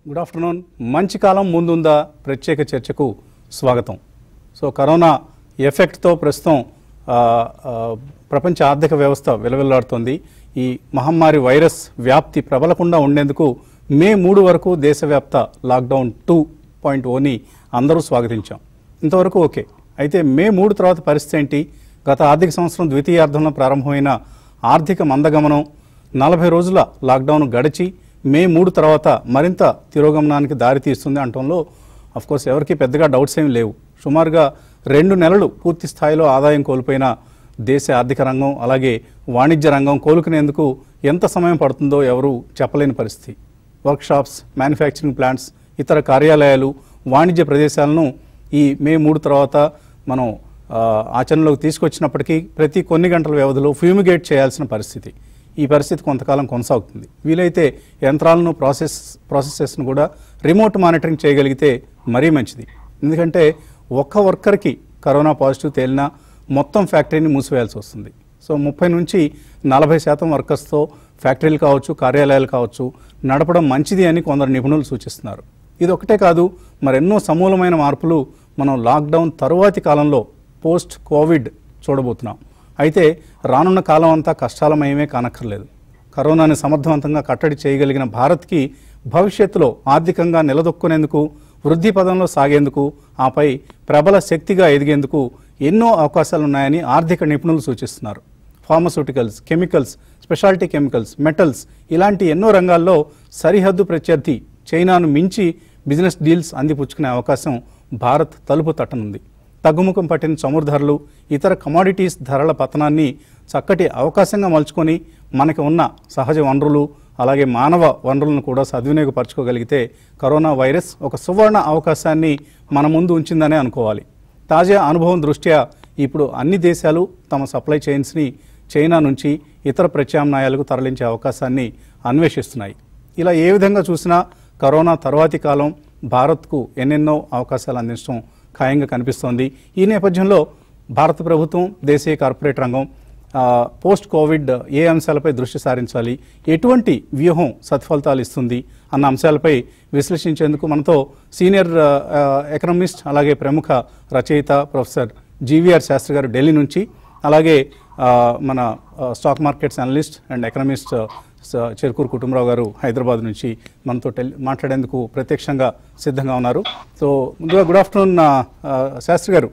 Good afternoon మంచి కాలం ముందుందా ప్రత్యేక చర్చకు స్వాగతం సో కరోనా ఎఫెక్ట్తో ప్రస్తుతం ఆ, ఆ, ప్రపంచ ఆర్థిక వ్యవస్థ విలవిల్లాడుతోంది ఈ మహమ్మారి వైరస్ వ్యాప్తి ప్రబలకుండా ఉండేందుకు మే మూడు వరకు దేశవ్యాప్త లాక్డౌన్ టూ పాయింట్ ఓని అందరూ స్వాగతించాం ఇంతవరకు ఓకే అయితే మే మూడు తర్వాత పరిస్థితి ఏంటి గత ఆర్థిక సంవత్సరం ద్వితీయార్థంలో ప్రారంభమైన ఆర్థిక మందగమనం నలభై రోజుల లాక్డౌన్ గడిచి మే మూడు తర్వాత మరింత తిరోగమనానికి దారితీస్తుంది అంటంలో కోర్స్ ఎవరికి పెద్దగా డౌట్స్ ఏమి లేవు సుమారుగా రెండు నెలలు పూర్తి స్థాయిలో ఆదాయం కోల్పోయిన దేశ ఆర్థిక రంగం అలాగే వాణిజ్య రంగం కోలుకునేందుకు ఎంత సమయం పడుతుందో ఎవరు చెప్పలేని పరిస్థితి వర్క్షాప్స్ మ్యానుఫ్యాక్చరింగ్ ప్లాంట్స్ ఇతర కార్యాలయాలు వాణిజ్య ప్రదేశాలను ఈ మే మూడు తర్వాత మనం ఆ, ఆచరణలోకి తీసుకొచ్చినప్పటికీ ప్రతి కొన్ని గంటల వ్యవధిలో ఫ్యూమిగేట్ చేయాల్సిన పరిస్థితి ఈ పరిస్థితి కొంతకాలం కొనసాగుతుంది వీలైతే యంత్రాలను ప్రాసెస్ ప్రాసెసెస్ను కూడా రిమోట్ మానిటరింగ్ చేయగలిగితే మరీ మంచిది ఎందుకంటే ఒక్క వర్కర్కి కరోనా పాజిటివ్ తేలినా మొత్తం ఫ్యాక్టరీని మూసివేయాల్సి వస్తుంది సో ముప్పై నుంచి నలభై శాతం వర్కర్స్తో ఫ్యాక్టరీలు కావచ్చు కార్యాలయాలు కావచ్చు నడపడం మంచిది అని కొందరు నిపుణులు సూచిస్తున్నారు ఇది ఒకటే కాదు మరెన్నో సమూలమైన మార్పులు మనం లాక్డౌన్ తరువాతి కాలంలో పోస్ట్ కోవిడ్ చూడబోతున్నాం అయితే రానున్న కాలం అంతా కష్టాలమయమే కానక్కర్లేదు కరోనాని సమర్థవంతంగా కట్టడి చేయగలిగిన భారత్కి భవిష్యత్తులో ఆర్థికంగా నిలదొక్కునేందుకు వృద్ధి పదంలో సాగేందుకు ఆపై ప్రబల శక్తిగా ఎదిగేందుకు ఎన్నో అవకాశాలున్నాయని ఆర్థిక నిపుణులు సూచిస్తున్నారు pharmaceuticals chemicals speciality chemicals metals ఇలాంటి ఎన్నో రంగాల్లో సరిహద్దు ప్రత్యర్థి చైనాను మించి బిజినెస్ డీల్స్ అందిపుచ్చుకునే అవకాశం భారత్ తలుపు తట్టనుంది తగ్గుముఖం పట్టిన చమురు ధరలు ఇతర కమాడిటీస్ ధరల పతనాన్ని చక్కటి అవకాశంగా మలుచుకొని మనకి ఉన్న సహజ వనరులు అలాగే మానవ వనరులను కూడా సద్వినియోగపరచుకోగలిగితే కరోనా వైరస్ ఒక సువర్ణ అవకాశాన్ని మన ముందు ఉంచిందనే అనుకోవాలి తాజా అనుభవం దృష్ట్యా ఇప్పుడు అన్ని దేశాలు తమ సప్లై చైన్స్ని చైనా నుంచి ఇతర ప్రత్యామ్నాయాలకు తరలించే అవకాశాన్ని అన్వేషిస్తున్నాయి ఇలా ఏ విధంగా చూసినా కరోనా తర్వాతి కాలం భారత్కు ఎన్నెన్నో అవకాశాలు అందించడం ఖాయంగా కనిపిస్తోంది ఈ నేపథ్యంలో భారత ప్రభుత్వం దేశీయ కార్పొరేట్ రంగం ఆ, పోస్ట్ కోవిడ్ ఏ అంశాలపై దృష్టి సారించాలి ఎటువంటి వ్యూహం సత్ఫలితాలు ఇస్తుంది అన్న అంశాలపై విశ్లేషించేందుకు మనతో సీనియర్ ఆ, ఆ, ఎకనమిస్ట్ అలాగే ప్రముఖ రచయిత ప్రొఫెసర్ జీవీఆర్ శాస్త్రి గారు ఢిల్లీ నుంచి అలాగే ఆ, మన ఆ, stock markets analyst and economist ఆ, స- చెరుకూరు కుటుంబరావు గారు హైదరాబాద్ నుంచి మనతో టెలి మాట్లాడేందుకు ప్రత్యక్షంగా సిద్ధంగా ఉన్నారు సో ముందుగా గుడ్ ఆఫ్టర్నూన్ ఆ, ఆ, శాస్త్రి గారు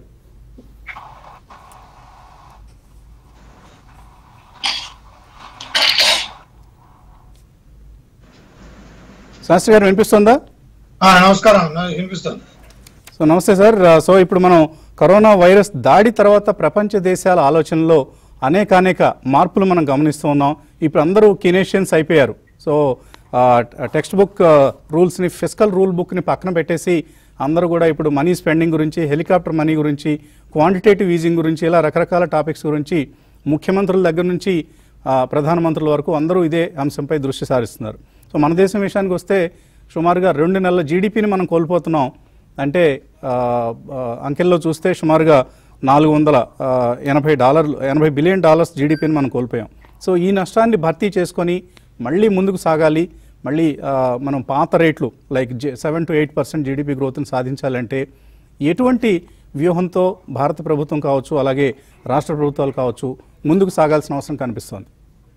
శాస్త్రి గారు వినిపిస్తుందా ఆ, నమస్కారం నా- వినిపిస్తుంది సో నమస్తే సార్ ఆ, సో ఇప్పుడు మనం కరోనా వైరస్ దాడి తర్వాత ప్రపంచ దేశాల ఆలోచనలో అనేక అనేక మార్పులు మనం గమనిస్తూ ఉన్నాం ఇప్పుడు అందరూ కినేషియన్స్ అయిపోయారు సో ఆ, టెక్స్ట్ బుక్ ఆ, రూల్స్ని ఫిజికల్ రూల్ బుక్ని పక్కన పెట్టేసి అందరూ కూడా ఇప్పుడు మనీ స్పెండింగ్ గురించి హెలికాప్టర్ మనీ గురించి క్వాంటిటేటివ్ ఈజింగ్ గురించి ఇలా రకరకాల టాపిక్స్ గురించి ముఖ్యమంత్రుల దగ్గర నుంచి ఆ, ప్రధానమంత్రుల వరకు అందరూ ఇదే అంశంపై దృష్టి సారిస్తున్నారు సో మన దేశం విషయానికి వస్తే సుమారుగా రెండు నెలల జీడిపిని మనం కోల్పోతున్నాం అంటే ఆ, ఆ, అంకెల్లో చూస్తే సుమారుగా నాలుగు వందల ఆ, ఎనభై డాలర్లు ఎనభై బిలియన్ డాలర్స్ జీడిపిని మనం కోల్పోయాం సో ఈ నష్టాన్ని భర్తీ చేసుకొని మళ్ళీ ముందుకు సాగాలి మళ్ళీ ఆ, మనం పాత రేట్లు like seven to eight percent GDP గ్రోత్ని సాధించాలంటే ఎటువంటి వ్యూహంతో భారత ప్రభుత్వం కావచ్చు అలాగే రాష్ట్ర ప్రభుత్వాలు కావచ్చు ముందుకు సాగాల్సిన అవసరం కనిపిస్తోంది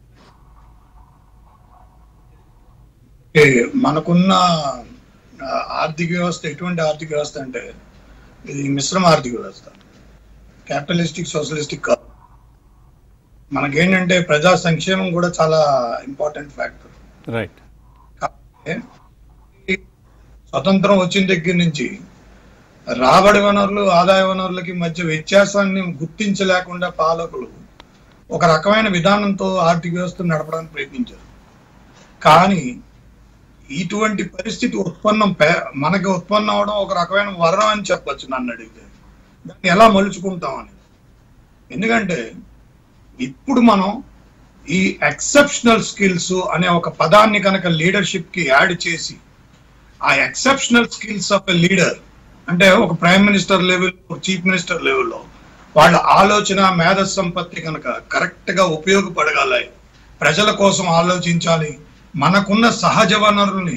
ఏ, మనకున్న ఆ, ఆర్థిక వ్యవస్థ ఎటువంటి ఆర్థిక వ్యవస్థ అంటే ఇది మిశ్రమ ఆర్థిక వ్యవస్థ క్యాపిటలిస్టిక్ సోషలిస్టిక్ కాదు మనకేంటంటే ప్రజా సంక్షేమం కూడా చాలా ఇంపార్టెంట్ ఫ్యాక్టర్ రైట్ కాబట్టి స్వతంత్రం వచ్చిన దగ్గర నుంచి రాబడి వనరులు ఆదాయ వనరులకి మధ్య వ్యత్యాసాన్ని గుర్తించలేకుండా పాలకులు ఒక రకమైన విధానంతో ఆర్థిక వ్యవస్థను నడపడానికి ప్రయత్నించారు కానీ ఇటువంటి పరిస్థితి ఉత్పన్నం పే- మనకి ఉత్పన్నం అవడం ఒక రకమైన వరం అని చెప్పొచ్చు నన్ను అడిగితే దాన్ని ఎలా మలుచుకుంటామని ఎందుకంటే ఇప్పుడు మనం ఈ ఎక్సెప్షనల్ స్కిల్స్ అనే ఒక పదాన్ని కనుక లీడర్షిప్ కి యాడ్ చేసి ఆ exceptional skills of a leader అంటే ఒక prime minister level chief minister లెవెల్లో వాళ్ళ ఆలోచన మేధ సంపత్తి కనుక కరెక్ట్ గా ఉపయోగపడగలయి ప్రజల కోసం ఆలోచించాలి మనకున్న సహజ వనరుల్ని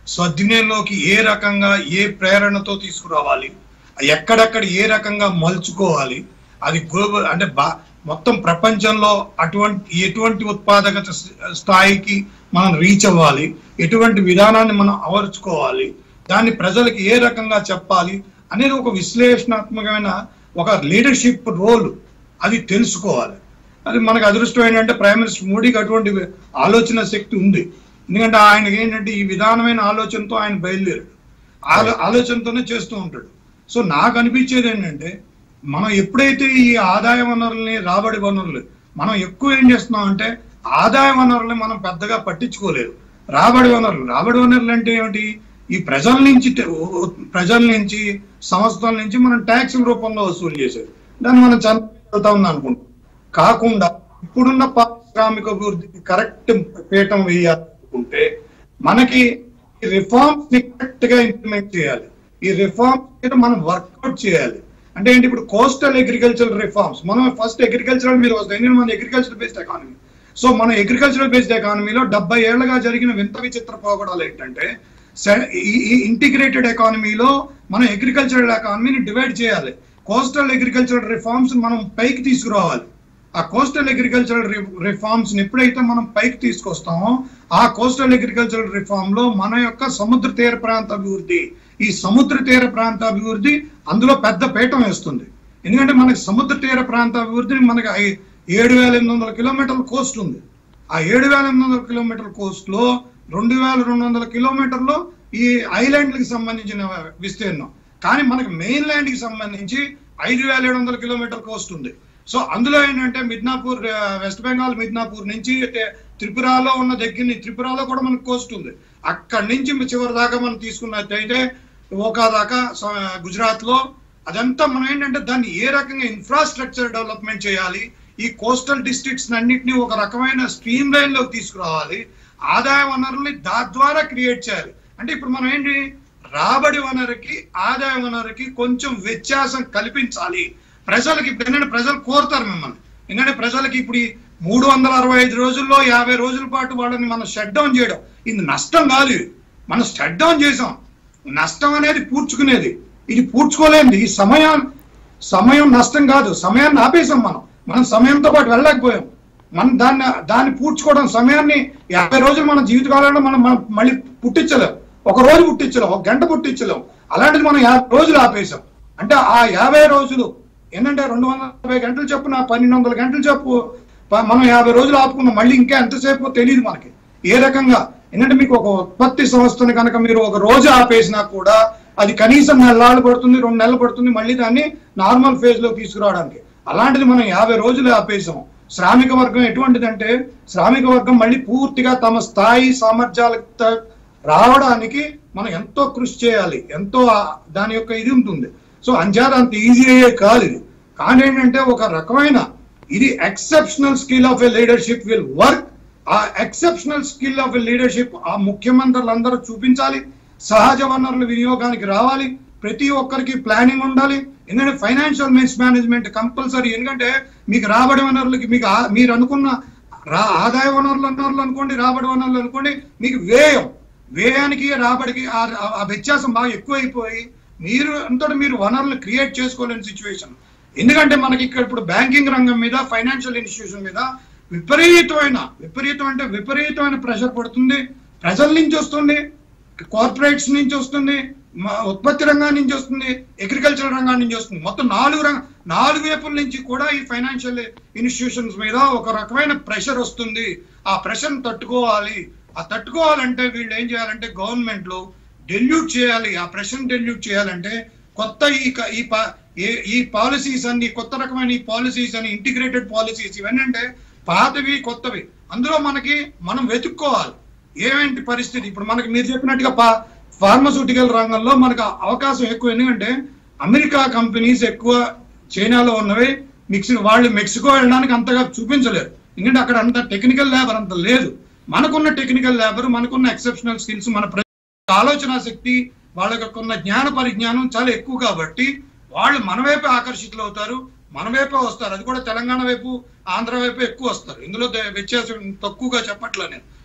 సద్వినియోగంలోకి ఏ రకంగా ఏ ప్రేరణతో తీసుకురావాలి ఎక్కడెక్కడ ఏ రకంగా మలుచుకోవాలి అది గ్లోబల్ అంటే బా మొత్తం ప్రపంచంలో అటువంటి ఎటువంటి ఉత్పాదకత స్థాయికి మనం రీచ్ అవ్వాలి ఎటువంటి విధానాన్ని మనం అమర్చుకోవాలి దాన్ని ప్రజలకు ఏ రకంగా చెప్పాలి అనేది ఒక విశ్లేషణాత్మకమైన ఒక లీడర్షిప్ రోల్ అది తెలుసుకోవాలి అది మనకు అదృష్టం ఏంటంటే ప్రైమ్ మినిస్టర్ మోడీకి అటువంటి ఆలోచన శక్తి ఉంది ఎందుకంటే ఆయనకి ఏంటంటే ఈ విధానమైన ఆలోచనతో ఆయన బయలుదేరాడు ఆలో ఆలోచనతోనే చేస్తూ ఉంటాడు సో నాకు అనిపించేది ఏంటంటే మనం ఎప్పుడైతే ఈ ఆదాయ వనరుల్ని రాబడి వనరులు మనం ఎక్కువ ఏం చేస్తున్నాం అంటే ఆదాయ వనరుల్ని మనం పెద్దగా పట్టించుకోలేదు రాబడి వనరులు రాబడి వనరులు అంటే ఏమిటి ఈ ప్రజల నుంచి ట- ఉ- ప్రజల నుంచి సంస్థల నుంచి మనం ట్యాక్స్ రూపంలో వసూలు చేసేది దాన్ని మనం చదువుతా ఉంది అనుకుంటాం కాకుండా ఇప్పుడున్న పారిశ్రామిక అభివృద్ధికి కరెక్ట్ పీఠం వేయాలనుకుంటే మనకి ఈ రిఫార్మ్స్ ని కరెక్ట్ గా ఇంప్లిమెంట్ చేయాలి ఈ రిఫార్మ్స్ మీద మనం వర్కౌట్ చేయాలి అంటే ఏంటి ఇప్పుడు కోస్టల్ అగ్రికల్చర్ రిఫార్మ్స్ మనం ఫస్ట్ అగ్రికల్చరల్ మీద వస్తాయి ఎందుకంటే మన అగ్రికల్చర్ బేస్డ్ ఎకానమీ సో మన అగ్రికల్చరల్ బేస్డ్ ఎకానమీలో డెబ్బై ఏళ్లుగా జరిగిన వింత విచిత్ర పోగడాలు ఏంటంటే స- ఈ- ఈ ఇంటిగ్రేటెడ్ ఎకానమీలో మనం అగ్రికల్చరల్ ఎకానమీని డివైడ్ చేయాలి కోస్టల్ అగ్రికల్చరల్ రిఫార్మ్స్ మనం పైకి తీసుకురావాలి ఆ కోస్టల్ అగ్రికల్చరల్ రిఫార్మ్స్ ని ఎప్పుడైతే మనం పైకి తీసుకొస్తామో ఆ కోస్టల్ అగ్రికల్చరల్ రిఫార్మ్ లో మన యొక్క సముద్ర తీర ప్రాంత అభివృద్ధి ఈ సముద్ర తీర ప్రాంత అభివృద్ధి అందులో పెద్ద పీఠం వేస్తుంది ఎందుకంటే మనకి సముద్ర తీర ప్రాంత అభివృద్ధిని మనకి ఐ- ఏడు వేల ఎనిమిది వందల కిలోమీటర్ల కోస్ట్ ఉంది ఆ ఏడు వేల ఎనిమిది వందల కిలోమీటర్ల కోస్ట్ లో రెండు వేల రెండు వందల కిలోమీటర్లు ఈ ఐలాండ్లకు సంబంధించిన విస్తీర్ణం కానీ మనకి మెయిన్ ల్యాండ్ కి సంబంధించి ఐదు వేల ఏడు వందల కిలోమీటర్ కోస్ట్ ఉంది సో అందులో ఏంటంటే మిడ్నాపూర్ ఆ, వెస్ట్ బెంగాల్ మిడ్నాపూర్ నుంచి తే- త్రిపురలో ఉన్న దగ్గర త్రిపురలో కూడా మనకు కోస్ట్ ఉంది అక్కడి నుంచి చివరి దాకా మనం తీసుకున్నట్టయితే ఓకా దాకా గుజరాత్ లో అదంతా మనం ఏంటంటే దాన్ని ఏ రకంగా ఇన్ఫ్రాస్ట్రక్చర్ డెవలప్మెంట్ చేయాలి ఈ కోస్టల్ డిస్ట్రిక్ట్స్ అన్నింటినీ ఒక రకమైన స్ట్రీమ్ లైన్ లోకి తీసుకురావాలి ఆదాయ వనరుల్ని దాని ద్వారా క్రియేట్ చేయాలి అంటే ఇప్పుడు మనం ఏంటి రాబడి వనరుకి ఆదాయ వనరుకి కొంచెం వ్యత్యాసం కల్పించాలి ప్రజలకి ఇప్పుడు ఏంటంటే ప్రజలు కోరుతారు మిమ్మల్ని ఎందుకంటే ప్రజలకి ఇప్పుడు ఈ మూడు వందల అరవై ఐదు రోజుల్లో యాభై రోజుల పాటు వాళ్ళని మనం షట్ డౌన్ చేయడం ఇది నష్టం కాదు ఇది. మనం షట్ డౌన్ చేసాం నష్టం అనేది పూడ్చుకునేది ఇది పూడ్చుకోలేంది ఈ సమయం సమయం నష్టం కాదు సమయాన్ని ఆపేసాం మనం మనం సమయంతో పాటు వెళ్ళలేకపోయాం మనం దాన్ని దాన్ని పూడ్చుకోవడం సమయాన్ని యాభై రోజులు మన జీవితకాలంలో మనం మనం మళ్ళీ పుట్టించలేం ఒక రోజు పుట్టించలేం ఒక గంట పుట్టించలేం అలాంటిది మనం యాభై రోజులు ఆపేసాం అంటే ఆ యాభై రోజులు ఏంటంటే రెండు వందల యాభై గంటలు చొప్పున పన్నెండు వందల గంటలు చెప్పు ప- మనం యాభై రోజులు ఆపుకున్నాం మళ్ళీ ఇంకా ఎంతసేపు తెలియదు మనకి ఏ రకంగా ఏంటంటే మీకు ఒక ఉత్పత్తి సంస్థని కనుక మీరు ఒక రోజు ఆపేసినా కూడా అది కనీసం నెలలు పడుతుంది రెండు నెలలు పడుతుంది మళ్ళీ దాన్ని నార్మల్ ఫేజ్ లో తీసుకురావడానికి అలాంటిది మనం యాభై రోజులు ఆపేసాం శ్రామిక వర్గం ఎటువంటిదంటే శ్రామిక వర్గం మళ్ళీ పూర్తిగా తమ స్థాయి సామర్థ్యాలతో రావడానికి మనం ఎంతో కృషి చేయాలి ఎంతో ఆ- దాని యొక్క ఇది ఉంటుంది సో అంచేత అంత ఈజీ అయ్యే కాదు ఇది కానీ ఏంటంటే ఒక రకమైన ఇది exceptional skill of a leadership will work ఆ exceptional skill of a leadership ఆ ముఖ్యమంత్రులు అందరూ చూపించాలి సహజ వనరుల వినియోగానికి రావాలి ప్రతి ఒక్కరికి ప్లానింగ్ ఉండాలి ఎందుకంటే ఫైనాన్షియల్ మిస్ మేనేజ్మెంట్ కంపల్సరీ ఎందుకంటే మీకు రాబడి వనరులకి మీకు ఆ- మీరు అనుకున్న రా ఆదాయ వనరులు వనరులు అనుకోండి రాబడి వనరులు అనుకోండి మీకు వ్యయం వ్యయానికి రాబడికి ఆ- ఆ- ఆ వ్యత్యాసం బాగా ఎక్కువైపోయి మీరు అంతటి మీరు వనరులు క్రియేట్ చేసుకోలేని సిచ్యువేషన్ ఎందుకంటే మనకి ఇక్కడ ఇప్పుడు బ్యాంకింగ్ రంగం మీద ఫైనాన్షియల్ ఇన్స్టిట్యూషన్ మీద విపరీతమైన విపరీతం అంటే విపరీతమైన ప్రెషర్ పడుతుంది ప్రజల నుంచి వస్తుంది కార్పొరేట్స్ నుంచి వస్తుంది మా ఉత్పత్తి రంగం నుంచి వస్తుంది అగ్రికల్చర్ రంగం నుంచి వస్తుంది మొత్తం నాలుగు రంగ నాలుగు వైపుల నుంచి కూడా ఈ ఫైనాన్షియల్ ఇన్స్టిట్యూషన్స్ మీద ఒక రకమైన ప్రెషర్ వస్తుంది ఆ ప్రెషర్ తట్టుకోవాలి ఆ తట్టుకోవాలంటే వీళ్ళు ఏం చేయాలంటే గవర్నమెంట్ లో డెల్యూట్ చేయాలి ఆ ప్రెషర్ డెల్యూట్ చేయాలంటే కొత్త ఈ క- ఈ పా- ఏ- ఈ పాలసీస్ అన్ని కొత్త రకమైన ఈ పాలసీస్ అని ఇంటిగ్రేటెడ్ పాలసీస్ ఇవన్నీ అంటే పాతవి కొత్తవి అందులో మనకి మనం వెతుక్కోవాలి ఏమేంటి పరిస్థితి ఇప్పుడు మనకి మీరు చెప్పినట్టుగా పా ఫార్మస్యూటికల్ రంగంలో మనకు అవకాశం ఎక్కువ ఎందుకంటే అమెరికా కంపెనీస్ ఎక్కువ చైనాలో ఉన్నవి మిక్స్ వాళ్ళు మెక్సికో వెళ్ళడానికి అంతగా చూపించలేరు ఎందుకంటే అక్కడ అంత టెక్నికల్ లేబర్ అంత లేదు మనకున్న టెక్నికల్ లేబర్ మనకున్న ఎక్సెప్షనల్ స్కిల్స్ మన ప్ర- ఆలోచన శక్తి వాళ్ళకి ఉన్న జ్ఞాన పరిజ్ఞానం చాలా ఎక్కువ కాబట్టి వాళ్ళు మన వైపే ఆకర్షితులు అవుతారు మన వైపే వస్తారు అది కూడా తెలంగాణ వైపు ఆంధ్ర వైపు ఎక్కువ వస్తారు ఇందులో ద- వ్యత్యాసం తక్కువగా చెప్పట్లే నేను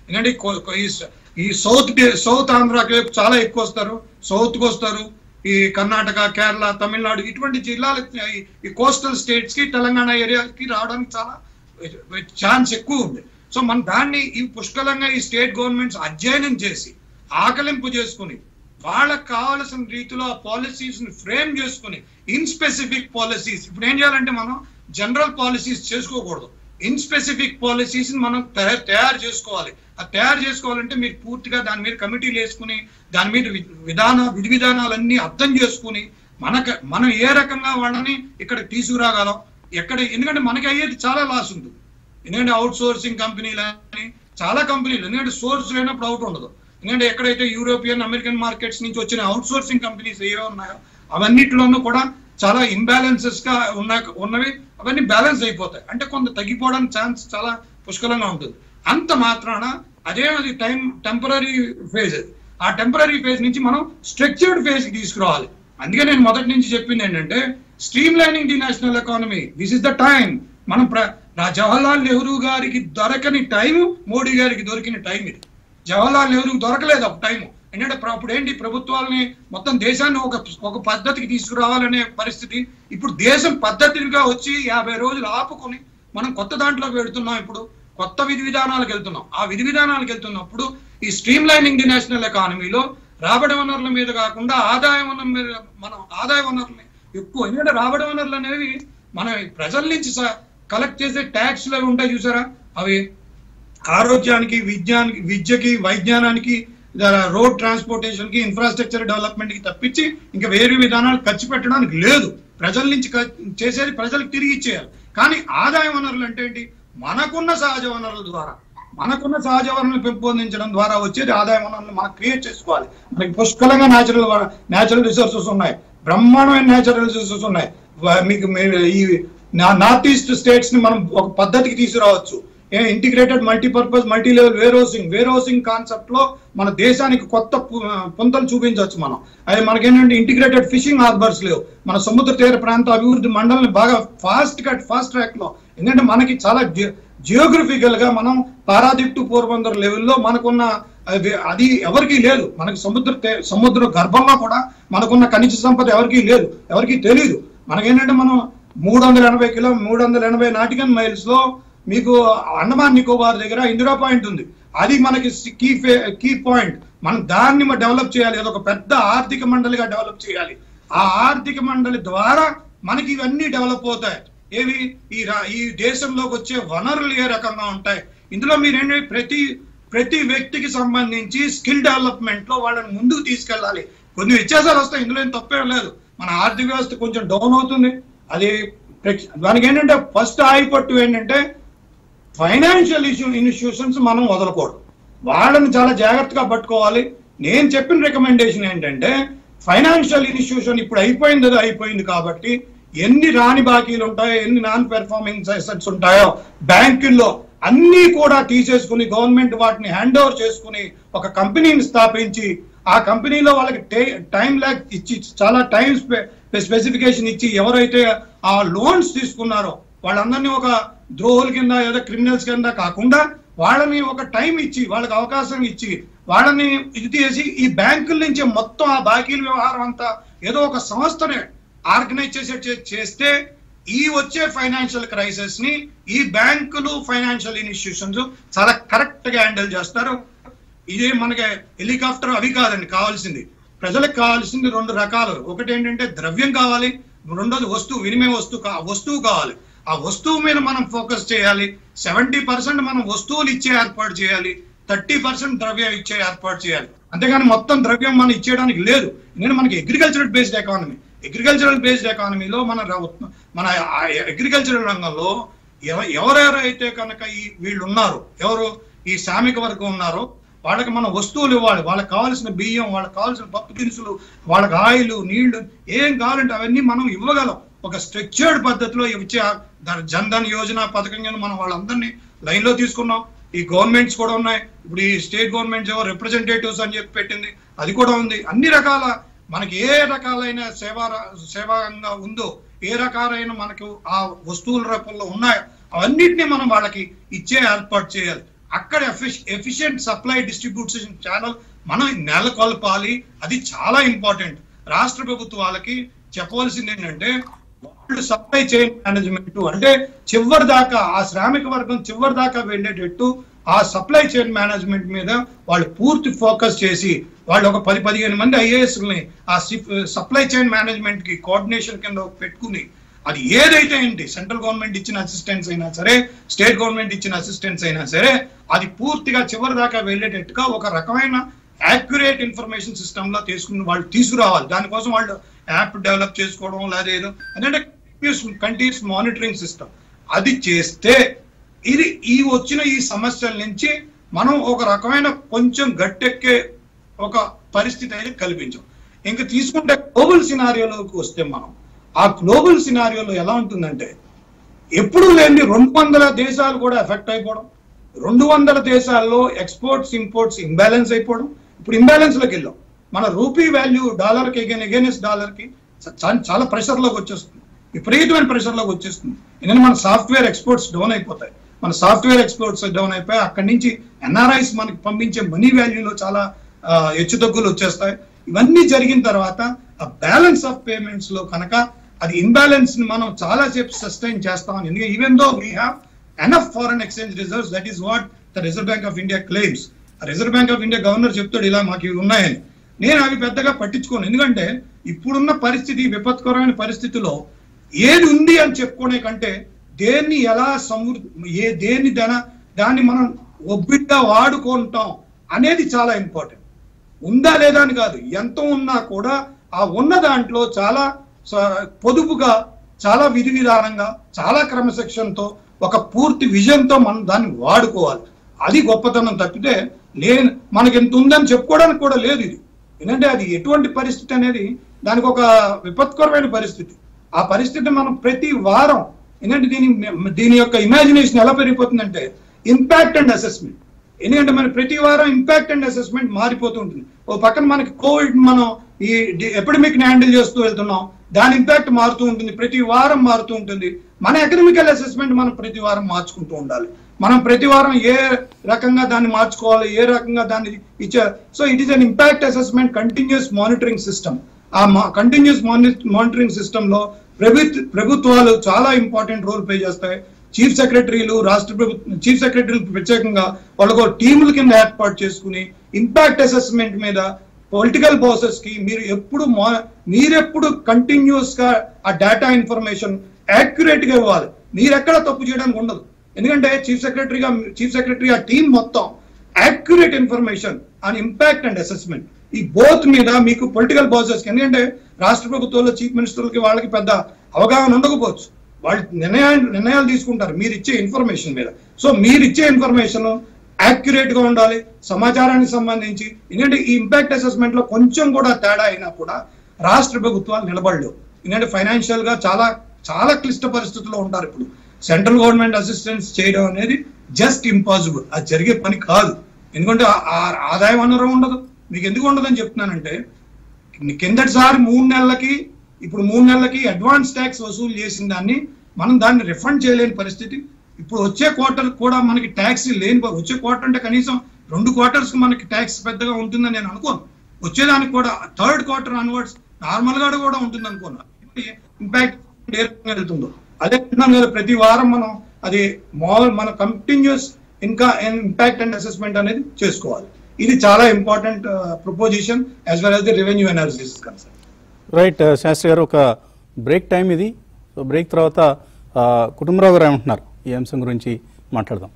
ఎందుకంటే ఈ కో- కో- ఈ స- ఈ సౌత్ డి- సౌత్ ఆంధ్రాకి వైపు చాలా ఎక్కువ వస్తారు సౌత్ కి వస్తారు ఈ కర్ణాటక కేరళ తమిళనాడు ఇటువంటి జిల్లాల ఈ- ఈ కోస్టల్ స్టేట్స్ కి తెలంగాణ ఏరియాకి రావడానికి చాలా ఛాన్స్ ఎక్కువ ఉంది సో మన దాన్ని ఈ పుష్కలంగా ఈ స్టేట్ గవర్నమెంట్స్ అధ్యయనం చేసి ఆకలింపు చేసుకుని వాళ్ళకి కావాల్సిన రీతిలో ఆ పాలసీస్ ని ఫ్రేమ్ చేసుకుని ఇన్ స్పెసిఫిక్ పాలసీస్ ఇప్పుడు ఏం చేయాలంటే మనం జనరల్ పాలసీస్ చేసుకోకూడదు ఇన్ స్పెసిఫిక్ పాలసీస్ మనం తయా- తయారు చేసుకోవాలి ఆ తయారు చేసుకోవాలంటే మీరు పూర్తిగా దాని మీద కమిటీలు వేసుకుని దాని మీద వి- విధాన విధి విధానాలన్నీ అర్థం చేసుకుని మనక మనం ఏ రకంగా వాళ్ళని ఇక్కడ తీసుకురాగలం ఎక్కడ ఎందుకంటే మనకి అయ్యేది చాలా లాస్ ఉంది ఎందుకంటే అవుట్ సోర్సింగ్ కంపెనీలు అని చాలా కంపెనీలు ఎందుకంటే సోర్స్ లేనప్పుడు అవుట్ ఉండదు ఎందుకంటే ఎక్కడైతే యూరోపియన్ అమెరికన్ మార్కెట్స్ నుంచి వచ్చిన అవుట్ సోర్సింగ్ కంపెనీస్ ఏవో ఉన్నాయో అవన్నిటిలోనూ కూడా చాలా ఇంబ్యాలెన్సెస్ గా ఉన్న ఉన్నవి అవన్నీ బ్యాలెన్స్ అయిపోతాయి అంటే కొంత తగ్గిపోవడానికి ఛాన్స్ చాలా పుష్కలంగా ఉంటుంది అంత మాత్రాన అదే అది టైం టెంపరీ ఫేజ్ ఆ టెంపరీ ఫేజ్ నుంచి మనం స్ట్రక్చర్డ్ ఫేజ్ కి తీసుకురావాలి అందుకే నేను మొదటి నుంచి చెప్పింది ఏంటంటే streamlining the national economy this is the time మనం ప్ర- నా జవహర్లాల్ నెహ్రూ గారికి దొరకని టైం మోడీ గారికి దొరికిన టైం ఇది జవహర్లాల్ నెహ్రూకి దొరకలేదు ఒక టైం ఎందుకంటే ప్ర- అప్పుడు ఏంటి ప్రభుత్వాలని మొత్తం దేశాన్ని ఒక ఒక పద్ధతికి తీసుకురావాలనే పరిస్థితి ఇప్పుడు దేశం పద్ధతిగా వచ్చి యాభై రోజులు ఆపుకొని మనం కొత్త దాంట్లోకి వెళ్తున్నాం ఇప్పుడు కొత్త విధి విధానాలకు వెళ్తున్నాం ఆ విధి విధానాలకు వెళ్తున్నప్పుడు ఈ స్ట్రీమ్ లైనింగ్ ది నేషనల్ ఎకానమీలో రాబడి వనరుల మీద కాకుండా ఆదాయ వనరుల మీద మనం ఆదాయ వనరుల్ని ఎక్కువ ఎందుకంటే రాబడి వనరులు అనేవి మన ప్రజల నుంచి కలెక్ట్ చేసే ట్యాక్స్లు అవి ఉంటాయి చూసారా అవి ఆరోగ్యానికి విద్యానికి విద్యకి వైజ్ఞానానికి రోడ్ ట్రాన్స్పోర్టేషన్ కి ఇన్ఫ్రాస్ట్రక్చర్ డెవలప్మెంట్ కి తప్పించి ఇంకా వేరే విధానాలు ఖర్చు పెట్టడానికి లేదు ప్రజల నుంచి ఖ- చేసేది ప్రజలకు తిరిగి ఇచ్చేయాలి కానీ ఆదాయ వనరులు అంటే ఏంటి మనకున్న సహజ వనరుల ద్వారా మనకున్న సహజ వనరులను పెంపొందించడం ద్వారా వచ్చేది ఆదాయ వనరులను మనం క్రియేట్ చేసుకోవాలి మనకి పుష్కలంగా న్యాచురల్ న్యాచురల్ రిసోర్సెస్ ఉన్నాయి బ్రహ్మాండమైన న్యాచురల్ రిసోర్సెస్ ఉన్నాయి వ- మీకు మీ- ఈ నార్త్ ఈస్ట్ స్టేట్స్ ని మనం ఒక పద్ధతికి తీసుకురావచ్చు integrated multipurpose multi level warehousing warehousing concept లో మన దేశానికి కొత్త పు- పుంతలు చూపించవచ్చు మనం అది మనకేంటంటే ఇంటిగ్రేటెడ్ ఫిషింగ్ హార్బర్స్ లేవు మన సముద్ర తీర ప్రాంత అభివృద్ధి మండలిని బాగా ఫాస్ట్ గా ఫాస్ట్ ట్రాక్ లో ఎందుకంటే మనకి చాలా జియోగ్రఫికల్ గా మనం పారాదీప్ టు పోర్బందర్ లెవెల్లో మనకున్న అది అది ఎవరికీ లేదు మనకి సముద్ర తే- సముద్ర గర్భంలో కూడా మనకున్న ఖనిజ సంపద ఎవరికీ లేదు ఎవరికీ తెలియదు మనకేంటంటే మనం మూడు వందల ఎనభై కిలో మూడు వందల ఎనభై నాటికన్ మైల్స్ లో మీకు అండమాన్ నికోబార్ దగ్గర ఇందిరా పాయింట్ ఉంది అది మనకి కీ కీ పాయింట్ మనం దాన్ని డెవలప్ చేయాలి అది ఒక పెద్ద ఆర్థిక మండలిగా డెవలప్ చేయాలి ఆ ఆర్థిక మండలి ద్వారా మనకి ఇవన్నీ డెవలప్ అవుతాయి ఏవి ఈ రా- ఈ దేశంలోకి వచ్చే వనరులు ఏ రకంగా ఉంటాయి ఇందులో మీరేంటి ప్రతి ప్రతి వ్యక్తికి సంబంధించి స్కిల్ డెవలప్మెంట్ లో వాళ్ళని ముందుకు తీసుకెళ్ళాలి కొన్ని వ్యత్యాసాలు వస్తాయి ఇందులో ఏం తప్పేం లేదు మన ఆర్థిక వ్యవస్థ కొంచెం డౌన్ అవుతుంది అది ప్రేక్ష- దానికి ఏంటంటే ఫస్ట్ ఆయిపట్టు ఏంటంటే ఫైనాన్షియల్ ఇష్యూ ఇన్స్టిట్యూషన్స్ మనం వదలకూడదు వాళ్ళని చాలా జాగ్రత్తగా పట్టుకోవాలి నేను చెప్పిన రికమెండేషన్ ఏంటంటే ఫైనాన్షియల్ ఇన్స్టిట్యూషన్ ఇప్పుడు అయిపోయింది అది అయిపోయింది కాబట్టి ఎన్ని రాని బాకీలు ఉంటాయో ఎన్ని నాన్ పెర్ఫార్మింగ్ అసెట్స్ ఉంటాయో బ్యాంకుల్లో అన్ని కూడా తీసేసుకుని గవర్నమెంట్ వాటిని హ్యాండ్ ఓవర్ చేసుకుని ఒక కంపెనీని స్థాపించి ఆ కంపెనీలో వాళ్ళకి టైం ల్యాక్ ఇచ్చి చాలా టైం స్పెసిఫికేషన్ ఇచ్చి ఎవరైతే ఆ లోన్స్ తీసుకున్నారో వాళ్ళందరినీ ఒక ద్రోహుల కింద ఏదో క్రిమినల్స్ కింద కాకుండా వాళ్ళని ఒక టైం ఇచ్చి వాళ్ళకి అవకాశం ఇచ్చి వాళ్ళని ఇది చేసి ఈ బ్యాంకుల నుంచి మొత్తం ఆ బాకీల వ్యవహారం అంతా ఏదో ఒక సంస్థనే ఆర్గనైజ్ చేసే చే- చేస్తే ఈ వచ్చే ఫైనాన్షియల్ క్రైసిస్ ని ఈ బ్యాంకులు ఫైనాన్షియల్ ఇన్స్టిట్యూషన్స్ చాలా కరెక్ట్ గా హ్యాండిల్ చేస్తారు ఇదే మనకి హెలికాప్టర్ అవి కాదండి కావాల్సింది ప్రజలకు కావాల్సింది రెండు రకాలు ఒకటి ఏంటంటే ద్రవ్యం కావాలి రెండోది వస్తువు వినిమయ వస్తువు కా- వస్తువు కావాలి ఆ వస్తువు మీద మనం ఫోకస్ చేయాలి సెవెంటీ పర్సెంట్ మనం వస్తువులు ఇచ్చే ఏర్పాటు చేయాలి థర్టీ పర్సెంట్ ద్రవ్యం ఇచ్చే ఏర్పాటు చేయాలి అంతేగాని మొత్తం ద్రవ్యం మనం ఇచ్చేయడానికి లేదు ఎందుకంటే మనకి agricultural based economy agricultural based ఎకానమీలో మన ర- మన అగ్రికల్చరల్ రంగంలో ఎవ- ఎవరెవరైతే కనుక ఈ వీళ్ళు ఉన్నారు ఎవరు ఈ శ్రామిక వర్గం ఉన్నారో వాళ్ళకి మనం వస్తువులు ఇవ్వాలి వాళ్ళకి కావాల్సిన బియ్యం వాళ్ళకి కావాల్సిన పప్పు దినుసులు వాళ్ళకి ఆయిల్ నీళ్లు ఏం కావాలంటే అవన్నీ మనం ఇవ్వగలం ఒక స్ట్రక్చర్డ్ పద్ధతిలో ఇచ్చే ద- జన్ధన్ యోజన పథకం కింద మనం వాళ్ళందరినీ లైన్ లో తీసుకున్నాం ఈ గవర్నమెంట్స్ కూడా ఉన్నాయి ఇప్పుడు ఈ స్టేట్ గవర్నమెంట్స్ ఏవో రిప్రజెంటేటివ్స్ అని చెప్పి పెట్టింది అది కూడా ఉంది అన్ని రకాల మనకి ఏ రకాలైన సేవా సేవాంగా ఉందో ఏ రకాలైన మనకు ఆ వస్తువుల రూపంలో ఉన్నాయో అవన్నిటిని మనం వాళ్ళకి ఇచ్చే ఏర్పాటు చేయాలి అక్కడ ఎఫిషియెంట్ సప్లై డిస్ట్రిబ్యూషన్ ఛానల్ మనం నెలకొల్పాలి అది చాలా ఇంపార్టెంట్ రాష్ట్ర ప్రభుత్వాలకి చెప్పవలసింది ఏంటంటే వాళ్ళు సప్లై చైన్ మేనేజ్మెంట్ అంటే చివరి దాకా ఆ శ్రామిక వర్గం చివరి దాకా వెళ్ళేటట్టు ఆ సప్లై చైన్ మేనేజ్మెంట్ మీద వాళ్ళు పూర్తి ఫోకస్ చేసి వాళ్ళు ఒక పది పదిహేను మంది ఐఏఎస్ని ఆ సప్లై చైన్ మేనేజ్మెంట్ కి కోఆర్డినేషన్ కింద పెట్టుకుని అది ఏదైతే ఏంటి సెంట్రల్ గవర్నమెంట్ ఇచ్చిన అసిస్టెన్స్ అయినా సరే స్టేట్ గవర్నమెంట్ ఇచ్చిన అసిస్టెన్స్ అయినా సరే అది పూర్తిగా చివరి దాకా వెళ్ళేటట్టుగా ఒక రకమైన యాక్యురేట్ ఇన్ఫర్మేషన్ సిస్టమ్ లో తీసుకుని వాళ్ళు తీసుకురావాలి దానికోసం వాళ్ళు యాప్ డెవలప్ చేసుకోవడం లేదా ఏదో ఎందుకంటే కంటిన్యూస్ మానిటరింగ్ సిస్టమ్ అది చేస్తే ఇది ఈ వచ్చిన ఈ సమస్యల నుంచి మనం ఒక రకమైన కొంచెం గట్టెక్కే ఒక పరిస్థితి అనేది కల్పించాం ఇంకా తీసుకుంటే గ్లోబల్ సినారియోలోకి వస్తే మనం ఆ గ్లోబల్ సినారియోలో ఎలా ఉంటుందంటే ఎప్పుడు లేని రెండు వందల దేశాలు కూడా ఎఫెక్ట్ అయిపోవడం రెండు వందల దేశాల్లో ఎక్స్పోర్ట్స్ ఇంపోర్ట్స్ ఇంబ్యాలెన్స్ అయిపోవడం ఇప్పుడు ఇంబ్యాలెన్స్ లోకి వెళ్ళాం మన రూపీ వాల్యూ డాలర్ కి అగేనెస్ డాలర్ కి చా- చాలా ప్రెషర్ లోకి వచ్చేస్తుంది విపరీతమైన ప్రెషర్ లోకి వచ్చేస్తుంది ఎందుకంటే మన సాఫ్ట్వేర్ ఎక్స్పోర్ట్స్ డౌన్ అయిపోతాయి మన సాఫ్ట్వేర్ ఎక్స్పోర్ట్స్ డౌన్ అయిపోయి అక్కడి నుంచి ఎన్ఆర్ఐస్ మనకి పంపించే మనీ వాల్యూలో చాలా ఆ, హెచ్చుతగ్గులు వచ్చేస్తాయి ఇవన్నీ జరిగిన తర్వాత ఆ బ్యాలెన్స్ ఆఫ్ పేమెంట్స్ లో కనుక అది ఇంబ్యాలెన్స్ ని మనం చాలా సేపు సస్టైన్ చేస్తామని ఎందుకంటే even though we have enough foreign exchange reserves that is what the Reserve Bank of India claims Reserve Bank of India governor చెప్తాడు ఇలా మాకు ఇవి ఉన్నాయని నేను అవి పెద్దగా పట్టించుకోను ఎందుకంటే ఇప్పుడున్న పరిస్థితి విపత్కరమైన పరిస్థితిలో ఏది ఉంది అని చెప్పుకునే కంటే దేన్ని ఎలా సమృ ఏ దేన్ని దన దాన్ని మనం ఒబ్బిగ్గా వాడుకుంటాం అనేది చాలా ఇంపార్టెంట్ ఉందా లేదా అని కాదు ఎంత ఉన్నా కూడా ఆ ఉన్న దాంట్లో చాలా స- పొదుపుగా చాలా విధి విధానంగా చాలా క్రమశిక్షణతో ఒక పూర్తి విజన్తో మనం దాన్ని వాడుకోవాలి అది గొప్పతనం తప్పితే నేను మనకి ఎంత ఉందని చెప్పుకోవడానికి కూడా లేదు ఇది ఎందుకంటే అది ఎటువంటి పరిస్థితి అనేది దానికి ఒక విపత్కరమైన పరిస్థితి ఆ పరిస్థితి మనం ప్రతి వారం ఎందుకంటే దీని దీని యొక్క ఇమాజినేషన్ ఎలా పెరిగిపోతుందంటే ఇంపాక్ట్ అండ్ అసెస్మెంట్ ఎందుకంటే మన ప్రతి వారం ఇంపాక్ట్ అండ్ అసెస్మెంట్ మారిపోతూ ఉంటుంది ఓ పక్కన మనకి కోవిడ్ మనం ఈ ఎపిడమిక్ ని హ్యాండిల్ చేస్తూ వెళ్తున్నాం దాని ఇంపాక్ట్ మారుతూ ఉంటుంది ప్రతి వారం మారుతూ ఉంటుంది మన ఎకనమికల్ అసెస్మెంట్ మనం ప్రతి వారం మార్చుకుంటూ ఉండాలి మనం ప్రతి వారం ఏ రకంగా దాన్ని మార్చుకోవాలి ఏ రకంగా దాన్ని ఇచ్చే so it is an impact assessment continuous monitoring system ఆ కంటిన్యూస్ మానిటరింగ్ సిస్టమ్ లో ప్రభుత్వ ప్రభుత్వాలు చాలా ఇంపార్టెంట్ రోల్ ప్లే చేస్తాయి చీఫ్ సెక్రటరీలు రాష్ట్ర ప్రభుత్వ చీఫ్ సెక్రటరీలు ప్రత్యేకంగా వాళ్ళకు టీముల కింద ఏర్పాటు చేసుకుని ఇంపాక్ట్ అసెస్మెంట్ మీద పొలిటికల్ బాసెస్ కి మీరు ఎప్పుడు మా- మీరెప్పుడు కంటిన్యూస్ గా ఆ డేటా ఇన్ఫర్మేషన్ యాక్యురేట్ గా ఇవ్వాలి మీరు ఎక్కడ తప్పు చేయడానికి ఉండదు ఎందుకంటే చీఫ్ సెక్రటరీగా చీఫ్ సెక్రటరీ ఆ టీం మొత్తం accurate information on impact and assessment ఈ బోత్ మీద మీకు పొలిటికల్ బాసెస్ ఎందుకంటే రాష్ట్ర ప్రభుత్వంలో చీఫ్ మినిస్టర్లకి వాళ్ళకి పెద్ద అవగాహన ఉండకపోవచ్చు వాళ్ళు నిర్ణయాలు నిర్ణయాలు తీసుకుంటారు మీరు ఇచ్చే ఇన్ఫర్మేషన్ మీద సో మీరు ఇచ్చే ఇన్ఫర్మేషన్ యాక్యురేట్ గా ఉండాలి సమాచారానికి సంబంధించి ఎందుకంటే ఈ ఇంపాక్ట్ అసెస్మెంట్ లో కొంచెం కూడా తేడా అయినా కూడా రాష్ట్ర ప్రభుత్వాలు నిలబడలేవు ఎందుకంటే ఫైనాన్షియల్ గా చాలా చాలా క్లిష్ట పరిస్థితుల్లో ఉంటారు ఇప్పుడు సెంట్రల్ గవర్నమెంట్ అసిస్టెన్స్ చేయడం అనేది జస్ట్ ఇంపాసిబుల్ అది జరిగే పని కాదు ఎందుకంటే ఆ- ఆ ఆదాయ వనరు ఉండదు మీకు ఎందుకు ఉండదని చెప్తున్నానంటే కిందటిసారి మూడు నెలలకి ఇప్పుడు మూడు నెలలకి అడ్వాన్స్ ట్యాక్స్ వసూలు చేసిన దాన్ని మనం దాన్ని రిఫండ్ చేయలేని పరిస్థితి ఇప్పుడు వచ్చే క్వార్టర్ కూడా మనకి ట్యాక్స్ లేని ప- వచ్చే క్వార్టర్ అంటే కనీసం రెండు క్వార్టర్స్ కి మనకి ట్యాక్స్ పెద్దగా ఉంటుందని నేను అనుకోను వచ్చేదానికి కూడా థర్డ్ క్వార్టర్ అన్వర్డ్స్ నార్మల్ గా కూడా ఉంటుంది అనుకున్నా ఇంపాక్ట్ ఏ రకంగా వెళ్తుందో అదే విధంగా కదా ప్రతి వారం మనం అది మామూలు మన కంటిన్యూస్ ఇంకా ఇంపాక్ట్ అండ్ అసెస్మెంట్ అనేది చేసుకోవాలి ఇది చాలా important proposition as well as the revenue analysis concern right Shastri garu ఒక బ్రేక్ టైం ఇది సో బ్రేక్ తర్వాత ఆ, కుటుంబరావు గారు ఏమంటున్నారు ఈ అంశం గురించి మాట్లాడదాం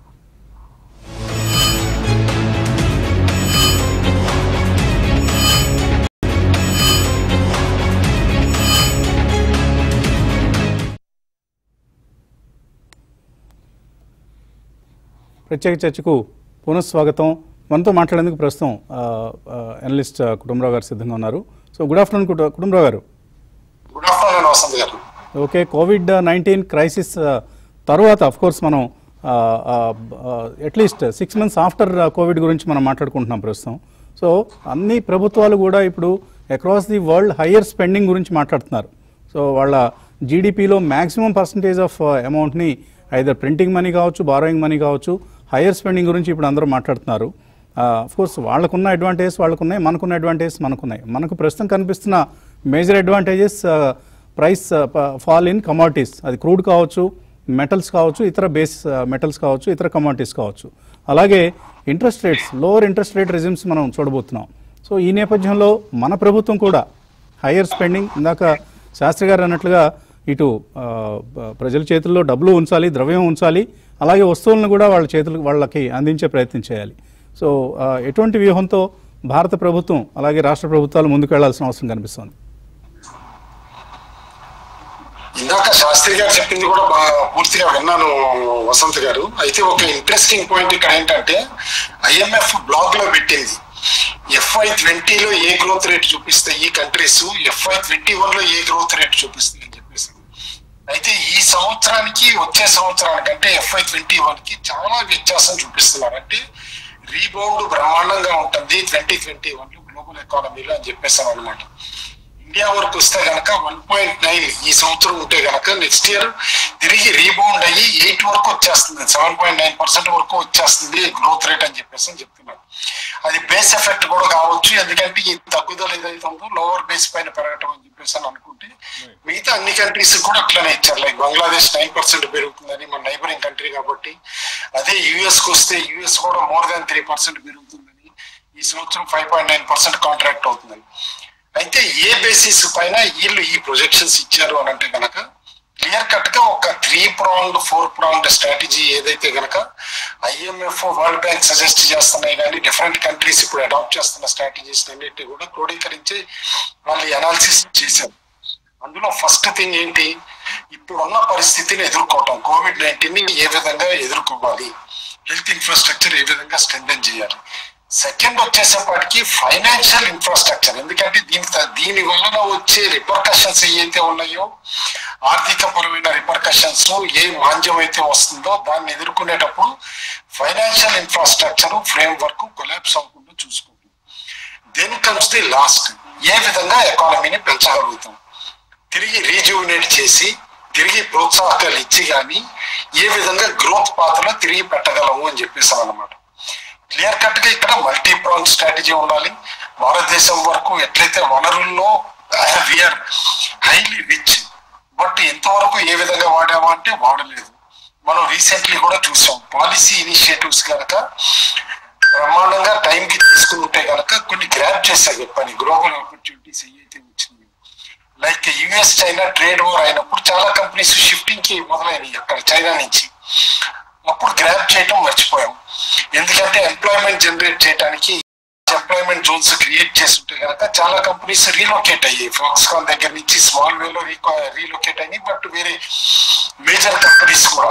ప్రత్యేక చర్చకు పునఃస్వాగతం మనతో మాట్లాడేందుకు ప్రస్తుతం ఆ, ఆ, అనలిస్ట్ ఆ, కుటుంబరావు గారు సిద్ధంగా ఉన్నారు సో గుడ్ ఆఫ్టర్నూన్ కుట- Kutumbarao garu good afternoon Vasanth garu okay COVID nineteen crisis తర్వాత అఫ్ కోర్స్ మనం at least six months after COVID గురించి మనం మాట్లాడుకుంటున్నాం ప్రస్తుతం సో అన్ని ప్రభుత్వాలు కూడా ఇప్పుడు across the world higher spending గురించి మాట్లాడుతున్నారు సో వాళ్ళ జీడిపిలో మ్యాక్సిమం పర్సంటేజ్ ఆఫ్ అమౌంట్ని ఐదర్ ప్రింటింగ్ మనీ కావచ్చు బారోయింగ్ మనీ కావచ్చు హయ్యర్ స్పెండింగ్ గురించి ఇప్పుడు అందరూ మాట్లాడుతున్నారు కోర్స్ వాళ్ళకున్న అడ్వాంటేజ్ వాళ్ళకున్నాయి మనకున్న అడ్వాంటేజ్ మనకున్నాయి మనకు ప్రస్తుతం కనిపిస్తున్న major advantages price fall in commodities అది క్రూడ్ కావచ్చు మెటల్స్ కావచ్చు ఇతర బేస్ మెటల్స్ కావచ్చు ఇతర కమాడిటీస్ కావచ్చు అలాగే interest rates lower interest rate regimes మనం చూడబోతున్నాం సో ఈ నేపథ్యంలో మన ప్రభుత్వం కూడా హయ్యర్ స్పెండింగ్ ఇందాక శాస్త్రి గారు అన్నట్లుగా ఇటు ఆ, బ- ప్రజల చేతుల్లో డబ్బులు ఉంచాలి ద్రవ్యం ఉంచాలి అలాగే వస్తువులను కూడా వాళ్ళ చేతులకు వాళ్ళకి అందించే ప్రయత్నం చేయాలి సో ఆ, ఎటువంటి వ్యూహంతో భారత ప్రభుత్వం అలాగే రాష్ట్ర ప్రభుత్వాలు ముందుకు వెళ్లాల్సిన అవసరం కనిపిస్తోంది ఇందాక శాస్త్రి గారు చెప్పింది కూడా బాగా పూర్తిగా విన్నాను వసంత్ గారు అయితే ఒక ఇంట్రెస్టింగ్ పాయింట్ ఇక్కడ ఏంటంటే ఐఎంఎఫ్ బ్లాగ్ లో పెట్టింది ఎఫ్ఐ ట్వంటీలో ఏ గ్రోత్ రేట్ చూపిస్తాయి ఈ కంట్రీస్ ఎఫ్ఐ ట్వంటీ వన్ లో ఏ గ్రోత్ రేట్ చూపిస్తాయి అని చెప్పేసి అయితే ఈ సంవత్సరానికి వచ్చే సంవత్సరానికి అంటే ఎఫ్ఐ ట్వంటీ వన్ కి చాలా వ్యత్యాసం చూపిస్తున్నారు అంటే రీబౌండ్ బ్రహ్మాండంగా ఉంటుంది ట్వంటీ ట్వంటీ వన్ లో గ్లోబల్ ఎకానమీలో అని చెప్పేసాను అనమాట ఇండియా వరకు వస్తే గనక వన్ పాయింట్ నైన్ ఈ సంవత్సరం ఉంటే గనక నెక్స్ట్ ఇయర్ తిరిగి రీబౌండ్ అయ్యి ఎయిట్ వరకు వచ్చేస్తుంది సెవెన్ పాయింట్ నైన్ పర్సెంట్ వరకు వచ్చేస్తుంది గ్రోత్ రేట్ అని చెప్పేసి అని చెప్తున్నారు అది బేస్ ఎఫెక్ట్ కూడా కావచ్చు ఎందుకంటే ఈ తగ్గుదల ఏదైతే ఉందో లోవర్ బేస్ పైన పెరగటం అని చెప్పేసి అని అనుకుంటే మిగతా అన్ని కంట్రీస్ కూడా అట్లనే ఇచ్చారు లైక్ బంగ్లాదేశ్ నైన్ పర్సెంట్ పెరుగుతుందని మన నైబరింగ్ కంట్రీ కాబట్టి అదే యుఎస్ కి వస్తే యుఎస్ కూడా మోర్ దాన్ త్రీ పర్సెంట్ పెరుగుతుందని ఈ సంవత్సరం five point nine percent contract అవుతుందని అయితే ఏ బేసిస్ పైన వీళ్ళు ఈ ప్రొజెక్షన్స్ ఇచ్చారు అని అంటే గనక క్లియర్ కట్ గా ఒక three prong four prong strategy ఏదైతే గనక ఐఎంఎఫ్ వరల్డ్ బ్యాంక్ సజెస్ట్ చేస్తున్నాయి కానీ డిఫరెంట్ కంట్రీస్ ఇప్పుడు అడాప్ట్ చేస్తున్న స్ట్రాటజీస్ అన్నిటి కూడా క్రోడీకరించి వాళ్ళు అనాలిసిస్ చేశారు అందులో ఫస్ట్ థింగ్ ఏంటి ఇప్పుడున్న పరిస్థితిని ఎదుర్కోవటం కోవిడ్ నైన్టీన్ ని ఏ విధంగా ఎదుర్కోవాలి హెల్త్ ఇన్ఫ్రాస్ట్రక్చర్ ఏ విధంగా స్ట్రెంథన్ చేయాలి సెకండ్ వచ్చేసేపటికి ఫైనాన్షియల్ ఇన్ఫ్రాస్ట్రక్చర్ ఎందుకంటే దీని దీని వలన వచ్చే రిపర్కషన్స్ ఏవైతే ఉన్నాయో ఆర్థిక పరమైన రిపర్కషన్స్ ఏ మాంద్యం అయితే వస్తుందో దాన్ని ఎదుర్కొనేటప్పుడు financial infrastructure framework collapse అవ్వకుండా చూసుకుంటుంది దెన్ కమ్స్ ది లాస్ట్ ఏ విధంగా ఎకానమీని పెంచగలుగుతాం తిరిగి రీజువినేట్ చేసి తిరిగి ప్రోత్సాహకాలు ఇచ్చి కానీ ఏ విధంగా గ్రోత్ పాత్రలో తిరిగి పెట్టగలము అని చెప్పేసాం అనమాట క్లియర్ కట్ గా ఇక్కడ మల్టీ ప్రాంగ్ స్ట్రాటజీ ఉండాలి భారతదేశం వరకు ఎట్లయితే వనరుల్లో వీఆర్ హైలీ రిచ్ బట్ ఎంతవరకు ఏ విధంగా వాడామా అంటే వాడలేదు మనం రీసెంట్లీ కూడా చూసాం పాలసీ ఇనిషియేటివ్స్ కనుక బ్రహ్మాండంగా టైంకి తీసుకుంటే కనుక కొన్ని గ్రాప్ చేశారు చెప్పని గ్లోబల్ ఆపర్చునిటీస్ ఏవైతే వచ్చినాయి like US China trade war అయినప్పుడు చాలా కంపెనీస్ షిఫ్టింగ్ కి మొదలైనవి అక్కడ చైనా నుంచి అప్పుడు గ్రాప్ చేయటం మర్చిపోయాం ఎందుకంటే ఎంప్లాయ్మెంట్ జనరేట్ చేయడానికి ఎంప్లాయ్మెంట్ జోన్స్ క్రియేట్ చేస్తుంటే కనుక చాలా కంపెనీస్ రీలొకేట్ అయ్యాయి ఫాక్స్కాన్ దగ్గర నుంచి స్మాల్ వేలో రీలొకేట్ అయ్యి బట్ వేరే మేజర్ కంపెనీస్ కూడా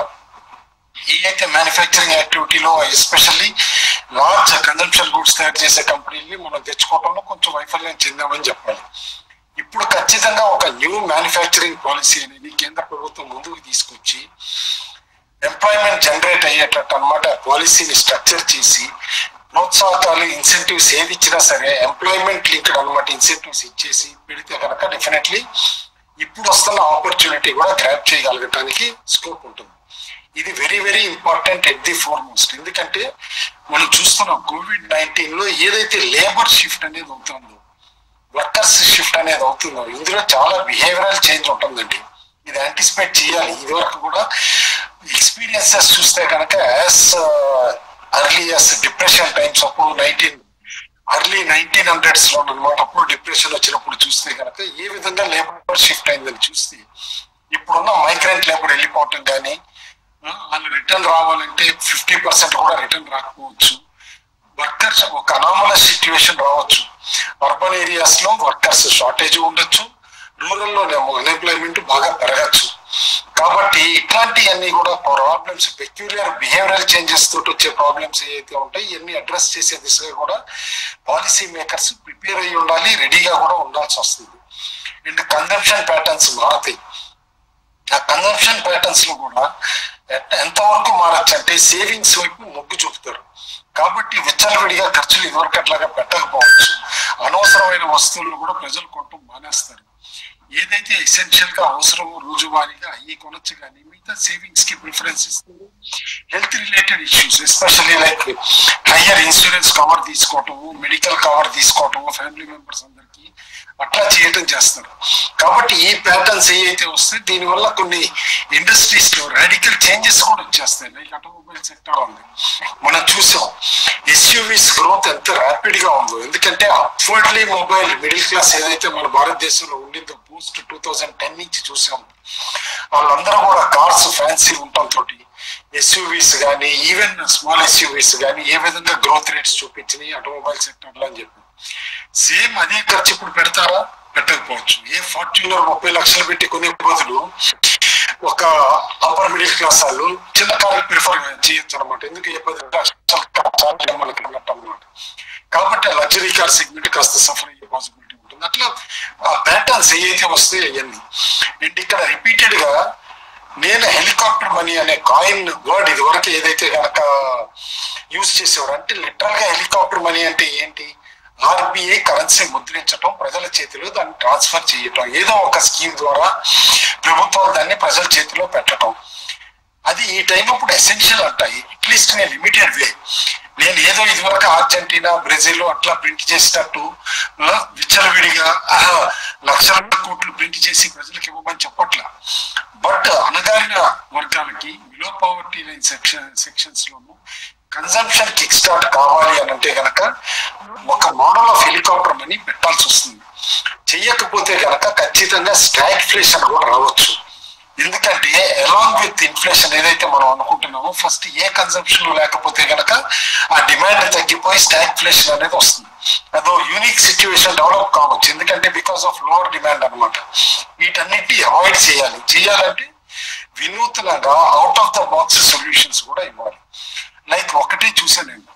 ఏదైతే మ్యానుఫ్యాక్చరింగ్ యాక్టివిటీలో ఎస్పెషల్లీ లార్జ్ కన్జంప్షన్ గూడ్స్ తయారు చేసే కంపెనీని మనం తెచ్చుకోవడంలో కొంచెం వైఫల్యం చెందామని చెప్పాలి ఇప్పుడు ఖచ్చితంగా ఒక న్యూ మ్యానుఫ్యాక్చరింగ్ పాలసీ అనేది కేంద్ర ప్రభుత్వం ముందుకు తీసుకొచ్చి ఎంప్లాయ్మెంట్ జనరేట్ అయ్యేటట్టు అనమాట పాలసీని స్ట్రక్చర్ చేసి ప్రోత్సాహకాలు ఇన్సెంటివ్స్ ఏది ఇచ్చినా సరే ఎంప్లాయ్మెంట్ లింక్డ్ అనమాట ఇన్సెంటివ్స్ ఇచ్చేసి పెడితే కనుక డెఫినెట్లీ ఇప్పుడు వస్తున్న ఆపర్చునిటీ కూడా గ్రాప్ చేయగలగటానికి స్కోప్ ఉంటుంది ఇది very very important at the foremost ఎందుకంటే మనం చూస్తున్నాం కోవిడ్ నైన్టీన్ లో ఏదైతే లేబర్ షిఫ్ట్ అనేది అవుతుందో వర్కర్స్ షిఫ్ట్ అనేది అవుతుందో ఇందులో చాలా బిహేవియరల్ చేంజ్ ఉంటుందండి ఇది యాంటిసిపేట్ చేయాలి ఇది వరకు కూడా ఎక్స్పీరియన్సెస్ చూస్తే కనుక as early as depression times అప్పుడు నైన్టీన్ అర్లీ నైన్టీన్ హండ్రెడ్స్ లో అనమాట అప్పుడు డిప్రెషన్ వచ్చినప్పుడు చూస్తే కనుక ఏ విధంగా లేబర్ షిఫ్ట్ అయిందని చూస్తే ఇప్పుడున్న మైగ్రెంట్ లేబర్ వెళ్ళిపోవటం కానీ వాళ్ళు రిటర్న్ రావాలంటే ఫిఫ్టీ పర్సెంట్ కూడా రిటర్న్ రాకపోవచ్చు వర్కర్స్ ఒక అనామలస్ సిచ్యువేషన్ రావచ్చు అర్బన్ ఏరియాస్ లో వర్కర్స్ షార్టేజ్ ఉండొచ్చు రూరల్ లోనేమో అన్ఎంప్లాయ్మెంట్ బాగా పెరగచ్చు కాబట్టి ఇట్లాంటివన్నీ కూడా ప్రాబ్లమ్స్ పెక్యులర్ బిహేవియరల్ చేంజెస్ తోటి వచ్చే ప్రాబ్లమ్స్ ఏవైతే ఉంటాయి ఇవన్నీ అడ్రస్ చేసే దిశగా కూడా పాలసీ మేకర్స్ ప్రిపేర్ అయ్యి ఉండాలి రెడీగా కూడా ఉండాల్సి వస్తుంది అండ్ కన్జంప్షన్ ప్యాటర్న్స్ మారుతాయి ఆ కన్జంప్షన్ ప్యాటర్న్స్ లో కూడా ఎట్- ఎంతవరకు మారచ్చు అంటే సేవింగ్స్ వైపు మొగ్గు చూపుతారు కాబట్టి విచ్చలవిడిగా ఖర్చులు ఇదివరకు అట్లాగా పెట్టకపోవచ్చు అనవసరమైన వస్తువులను కూడా ప్రజలు కొనటం మానేస్తారు ఏదైతే ఎసెన్షియల్ గా అవసరమో రోజువారీగా అయ్యి కొనొచ్చు కానీ మిగతా సేవింగ్స్ కి ప్రిఫరెన్స్ ఇస్తారు health related issues especially like higher insurance cover తీసుకోవటము మెడికల్ కవర్ తీసుకోవటము ఫ్యామిలీ మెంబర్స్ అందరికి అట్లా చేయటం చేస్తారు కాబట్టి ఈ ప్యాటర్న్స్ ఏవైతే వస్తే దీనివల్ల కొన్ని ఇండస్ట్రీస్ లో రాడికల్ చేంజెస్ కూడా వచ్చేస్తాయి లైక్ ఆటోమొబైల్ సెక్టర్ ఉంది మనం చూసాం ఎస్యూవీస్ గ్రోత్ ఎంత ర్యాపిడ్ గా ఉందో ఎందుకంటే అప్వర్డ్లీ మొబైల్ మిడిల్ క్లాస్ ఏదైతే మన భారతదేశంలో ఉండిందో బూస్ట్ టూ థౌజండ్ టెన్ నుంచి చూసాం వాళ్ళందరూ కూడా కార్స్ ఫ్యాన్సీ ఉండటం తోటి ఎస్యూవీస్ కానీ ఈవెన్ స్మాల్ ఎస్యూవీస్ కానీ ఏ విధంగా గ్రోత్ రేట్స్ చూపించినాయి ఆటోమొబైల్ సెక్టర్ లో అని చెప్పి సేమ్ అదే ఖర్చు ఇప్పుడు పెడతారా పెట్టకపోవచ్చు ఏ ఫార్చ్యూనర్ ముప్పై లక్షలు పెట్టి కొనే బదులు ఒక అప్పర్ మిడిల్ క్లాస్ వాళ్ళు చిన్న కార్లు ప్రిఫర్ చేయొచ్చు అనమాట ఎందుకు ఏ పది లక్షలు మనకి ఉన్నట్టు అన్నమాట కాబట్టి లగ్జరీ కార్ సెగ్మెంట్ కాస్త సఫర్ అయ్యే పాసిబిలిటీ ఉంటుంది అట్లా ఆ ప్యాటర్న్స్ ఏవైతే వస్తాయి అవన్నీ అండ్ ఇక్కడ రిపీటెడ్ గా నేను హెలికాప్టర్ మనీ అనే కాయిన్ వర్డ్ ఇది వరకు ఏదైతే కనుక యూజ్ చేసేవారు అంటే లిటరల్ గా హెలికాప్టర్ మనీ అంటే ఏంటి ఆర్బీఐ కరెన్సీ ముద్రించడం ప్రజల చేతిలో దాన్ని ట్రాన్స్ఫర్ చేయటం ఏదో ఒక స్కీమ్ ద్వారా ప్రభుత్వం దాన్ని ప్రజల చేతిలో పెట్టడం అది ఈ టైం అప్పుడు ఎసెన్షియల్ అంటాయి అట్లీస్ట్ నేను లిమిటెడ్ వే నేను ఏదో ఇదివరకు అర్జెంటీనా బ్రెజిల్ అట్లా ప్రింట్ చేసినట్టు ఆ, విచ్చలవిడిగా ఆ, లక్షల కోట్లు ప్రింట్ చేసి ప్రజలకు ఇవ్వమని చెప్పట్లా బట్ అనగారిన వర్గాలకి below poverty line section sections లోను కన్సంప్షన్ కిక్ స్టార్ట్ కావాలి అని అంటే గనక ఒక మోడల్ ఆఫ్ హెలికాప్టర్ మనీ పెట్టాల్సి వస్తుంది చెయ్యకపోతే గనక ఖచ్చితంగా స్టాగ్ఫ్లేషన్ కూడా రావచ్చు ఎందుకంటే అలాంగ్ విత్ ఇన్ఫ్లేషన్ ఏదైతే మనం అనుకుంటున్నామో ఫస్ట్ ఏ కన్సంప్షన్ లేకపోతే గనక ఆ డిమాండ్ తగ్గిపోయి స్టాగ్ఫ్లేషన్ అనేది వస్తుంది అదో యూనిక్ సిచ్యువేషన్ డెవలప్ కావచ్చు ఎందుకంటే బికాస్ ఆఫ్ లోవర్ డిమాండ్ అన్నమాట వీటన్నిటి అవాయిడ్ చేయాలి చేయాలంటే వినూత్నంగా out of the box solutions కూడా ఇవ్వాలి లైక్ ఒకటే చూసాను నేను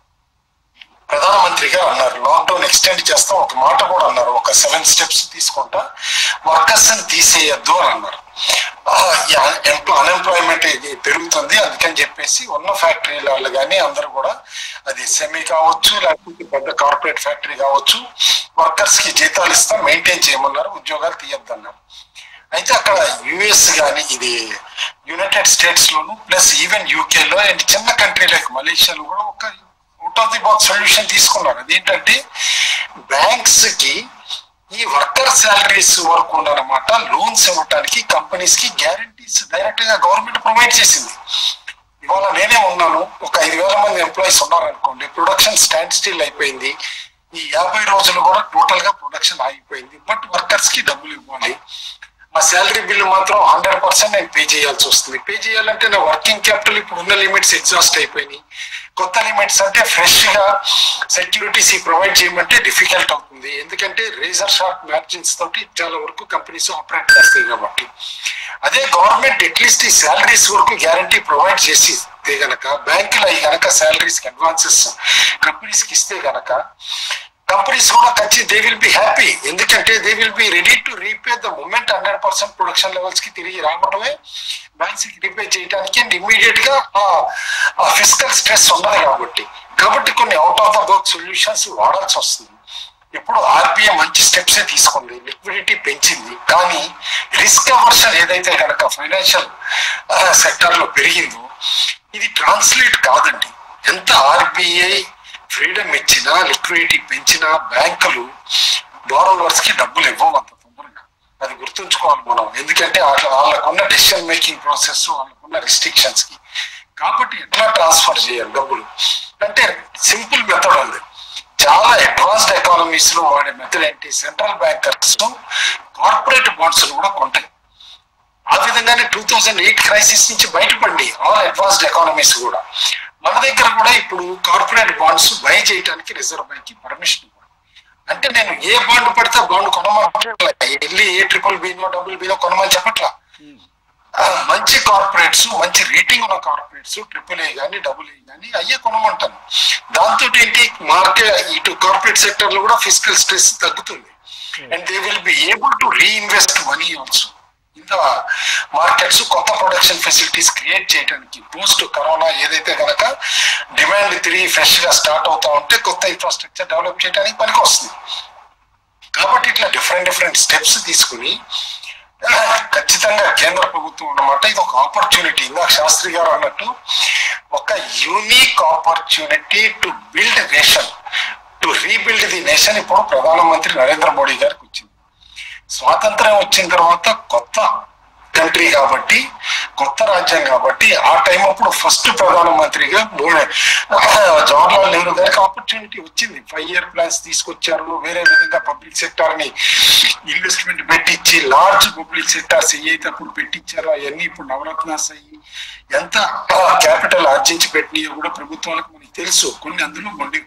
ప్రధానమంత్రిగా అన్నారు లాక్డౌన్ ఎక్స్టెండ్ చేస్తాం ఒక మాట కూడా అన్నారు ఒక సెవెన్ స్టెప్స్ తీసుకుంటా వర్కర్స్ ని తీసేయద్దు అని అన్నారు అన్ఎంప్లాయ్మెంట్ ఇది పెరుగుతుంది అందుకని చెప్పేసి ఉన్న ఫ్యాక్టరీ వాళ్ళు కానీ అందరూ కూడా అది సెమీ కావచ్చు లేకపోతే పెద్ద కార్పొరేట్ ఫ్యాక్టరీ కావచ్చు వర్కర్స్ కి జీతాలు ఇస్తాం మెయింటైన్ చేయమన్నారు ఉద్యోగాలు తీయొద్దన్నారు అయితే అక్కడ యుఎస్ కానీ ఇది యునైటెడ్ స్టేట్స్ లోను ప్లస్ ఈవెన్ యూకే లో అండ్ చిన్న కంట్రీ లైక్ మలేషియాలో కూడా ఒక out of the box solution తీసుకున్నారు అదేంటంటే బ్యాంక్స్ కి ఈ వర్కర్ శాలరీస్ వరకు ఉండనమాట లోన్స్ ఇవ్వడానికి కంపెనీస్ కి గ్యారంటీస్ డైరెక్ట్ గా గవర్నమెంట్ ప్రొవైడ్ చేసింది ఇవాళ నేనే ఉన్నాను ఒక ఐదు వేల మంది ఎంప్లాయీస్ ఉన్నారనుకోండి ప్రొడక్షన్ స్టాండ్ స్టిల్ అయిపోయింది ఈ యాభై రోజులు కూడా టోటల్ గా ప్రొడక్షన్ ఆగిపోయింది బట్ వర్కర్స్ కి డబ్బులు ఇవ్వాలి ఆ శాలరీ బిల్లు మాత్రం హండ్రెడ్ పర్సెంట్ నేను పే చేయాల్సి వస్తుంది పే చేయాలంటే నా వర్కింగ్ క్యాపిటల్ ఇప్పుడు ఉన్న లిమిట్స్ ఎగ్జాస్ట్ అయిపోయినాయి కొత్త లిమిట్స్ అంటే ఫ్రెష్ గా సెక్యూరిటీస్ ప్రొవైడ్ చేయమంటే డిఫికల్ట్ అవుతుంది ఎందుకంటే రేజర్ షార్ట్ మార్జిన్స్ తోటి చాలా వరకు కంపెనీస్ ఆపరేట్ చేస్తాయి కాబట్టి అదే గవర్నమెంట్ అట్లీస్ట్ ఈ శాలరీస్ వరకు గ్యారంటీ ప్రొవైడ్ చేసి ఇస్తే గనక బ్యాంకులు అవి గనక శాలరీస్ కి అడ్వాన్సెస్ కంపెనీస్ కి ఇస్తే గనక కంపెనీస్ కూడా ఖచ్చితంగా దే విల్ బి హ్యాపీ ఎందుకంటే they will be ready to repay the moment hundred percent production levels కి తిరిగి రావడమే బ్యాంక్స్ కి రీపే చేయడానికి అండ్ ఇమ్మీడియట్ గా ఆ ఫిజికల్ స్ట్రెస్ ఉండదు కాబట్టి కాబట్టి కొన్ని out of the box solutions వాడాల్సి వస్తుంది ఇప్పుడు ఆర్బీఐ మంచి స్టెప్స్ తీసుకుంది లిక్విడిటీ పెంచింది కానీ రిస్క్ అవర్షన్ ఏదైతే కనుక ఫైనాన్షియల్ సెక్టర్ లో పెరిగిందో ఇది ట్రాన్స్లేట్ కాదండి ఎంత ఆర్బీఐ ఫ్రీడమ్ ఇచ్చినా లిక్విడిటీ పెంచినా బ్యాంకులు బారోవర్స్ కి డబ్బులు ఇవ్వవు అంత తొందరగా అది గుర్తుంచుకోవాలి మనం ఎందుకంటే వాళ్ళ- వాళ్ళకున్న డెసిషన్ మేకింగ్ ప్రాసెస్ వాళ్ళకున్న రిస్ట్రిక్షన్స్ కి కాబట్టి ఎట్లా ట్రాన్స్ఫర్ చేయాలి డబ్బులు అంటే సింపుల్ మెథడ్ ఉంది చాలా అడ్వాన్స్డ్ ఎకానమీస్ లో వాడే మెథడ్ ఏంటి సెంట్రల్ బ్యాంకర్స్ కార్పొరేట్ బాండ్స్ కూడా కొంటాయి ఆ విధంగానే టూ థౌజండ్ ఎయిట్ క్రైసిస్ నుంచి బయటపడి ఆల్ అడ్వాన్స్డ్ ఎకానమీస్ కూడా మన దగ్గర కూడా ఇప్పుడు కార్పొరేట్ బాండ్స్ బై చేయడానికి రిజర్వ్ బ్యాంక్ కి పర్మిషన్ ఇవ్వాలి అంటే నేను ఏ బాండ్ పడితే ఆ బాండ్ కొనమని వెళ్ళి ఏ ట్రిపుల్ బీనో డబుల్ బీనో కొనమని చెప్పట్లా ఆ, మంచి కార్పొరేట్స్ మంచి రేటింగ్ ఉన్న కార్పొరేట్స్ ట్రిపుల్ ఏ గానీ డబుల్ ఏ గానీ అయ్యే కొనమంటాను దాంతో ఏంటి మార్కెట్ ఇటు కార్పొరేట్ సెక్టర్ లో కూడా ఫిజికల్ స్ట్రెస్ తగ్గుతుంది and they will be able to reinvest money also ఇంత మార్కెట్స్ కొత్త ప్రొడక్షన్ ఫెసిలిటీస్ క్రియేట్ చేయడానికి పోస్ట్ కరోనా ఏదైతే కనుక డిమాండ్ తిరిగి ఫ్రెష్ గా స్టార్ట్ అవుతా ఉంటే కొత్త ఇన్ఫ్రాస్ట్రక్చర్ డెవలప్ చేయడానికి పనికి వస్తుంది కాబట్టి ఇట్లా డిఫరెంట్ డిఫరెంట్ స్టెప్స్ తీసుకుని ఆ, ఖచ్చితంగా కేంద్ర ప్రభుత్వం అన్నమాట ఇది ఒక ఆపర్చునిటీ ఇందాక శాస్త్రి గారు అన్నట్టు ఒక unique opportunity to build nation to rebuild the nation ఇప్పుడు ప్రధానమంత్రి నరేంద్ర మోడీ గారికి వచ్చింది స్వాతంత్రం వచ్చిన తర్వాత కొత్త కంట్రీ కాబట్టి కొత్త రాజ్యం కాబట్టి ఆ టైం అప్పుడు ఫస్ట్ ప్రధానమంత్రిగా మూడే జవహర్లాల్ నెహ్రూ గారికి ఆపర్చునిటీ వచ్చింది ఫైవ్ ఇయర్ ప్లాన్స్ తీసుకొచ్చారు వేరే విధంగా పబ్లిక్ సెక్టార్ ని ఇన్వెస్ట్మెంట్ పెట్టించి లార్జ్ పబ్లిక్ సెక్టార్స్ ఏవైతే అప్పుడు పెట్టించారో అవన్నీ ఇప్పుడు నవరత్నాస్ అయ్యి ఎంత క్యాపిటల్ ఆర్జించి పెట్టినాయో కూడా ప్రభుత్వాలకు మనకి తెలుసు కొన్ని అందులో కొన్ని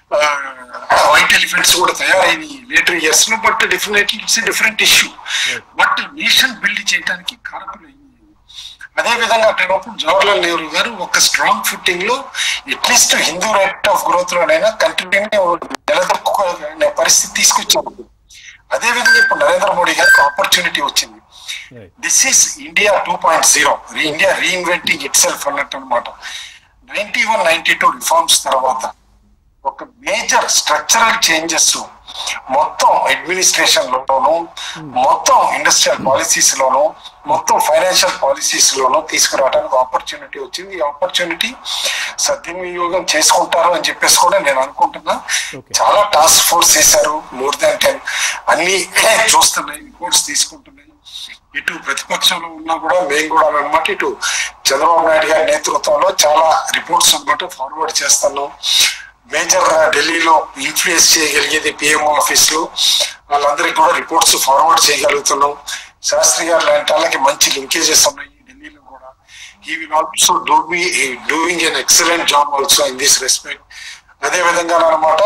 వైట్ ఎలిఫెంట్స్ కూడా తయారైనవి లేటర్ ఇయర్స్ లో but definitely it's different issue but nation build చేయడానికి కారకులైంది అదే విధంగా అప్పుడు జవహర్లాల్ నెహ్రూ గారు ఒక స్ట్రాంగ్ ఫుట్టింగ్ లో at least Hindu rate of growth లోనైనా కంటిన్యూ నిలదొక్కునే పరిస్థితి తీసుకొచ్చారు అదే విధంగా ఇప్పుడు నరేంద్ర మోడీ గారికి ఆపర్చునిటీ వచ్చింది this is India two point zero India reinventing itself అన్నట్టు అనమాట ninety one ninety two reforms తర్వాత ఒక మేజర్ స్ట్రక్చరల్ చేంజెస్ మొత్తం అడ్మినిస్ట్రేషన్ లోను మొత్తం ఇండస్ట్రియల్ పాలసీస్ లోను మొత్తం ఫైనాన్షియల్ పాలసీస్ లోను తీసుకురావడానికి ఆపర్చునిటీ వచ్చింది ఈ ఆపర్చునిటీ సద్వినియోగం చేసుకుంటారు అని చెప్పేసి కూడా నేను అనుకుంటున్నా Okay. చాలా టాస్క్ ఫోర్స్ చేశారు మోర్ దాన్ టెన్ అన్ని చూస్తున్నాయి రిపోర్ట్స్ తీసుకుంటున్నాయి ఇటు ప్రతిపక్షంలో ఉన్నా కూడా మేము కూడా అనమాట ఇటు చంద్రబాబు నాయుడు గారి నేతృత్వంలో చాలా రిపోర్ట్స్ అనమాట ఫార్వర్డ్ చేస్తున్నాం మేజర్ ఢిల్లీలో ఇన్ఫ్లుయెన్స్ చేయగలిగేది పిఎం ఆఫీస్ లో వాళ్ళందరికీ కూడా రిపోర్ట్స్ ఫార్వర్డ్ చేయగలుగుతున్నాం శాస్త్రి గారు లాంటి వాళ్ళకి మంచి లింకేజెస్ ఉన్నాయి ఢిల్లీలో కూడా he will also do be doing an excellent job also in this respect అదే విధంగా అనమాట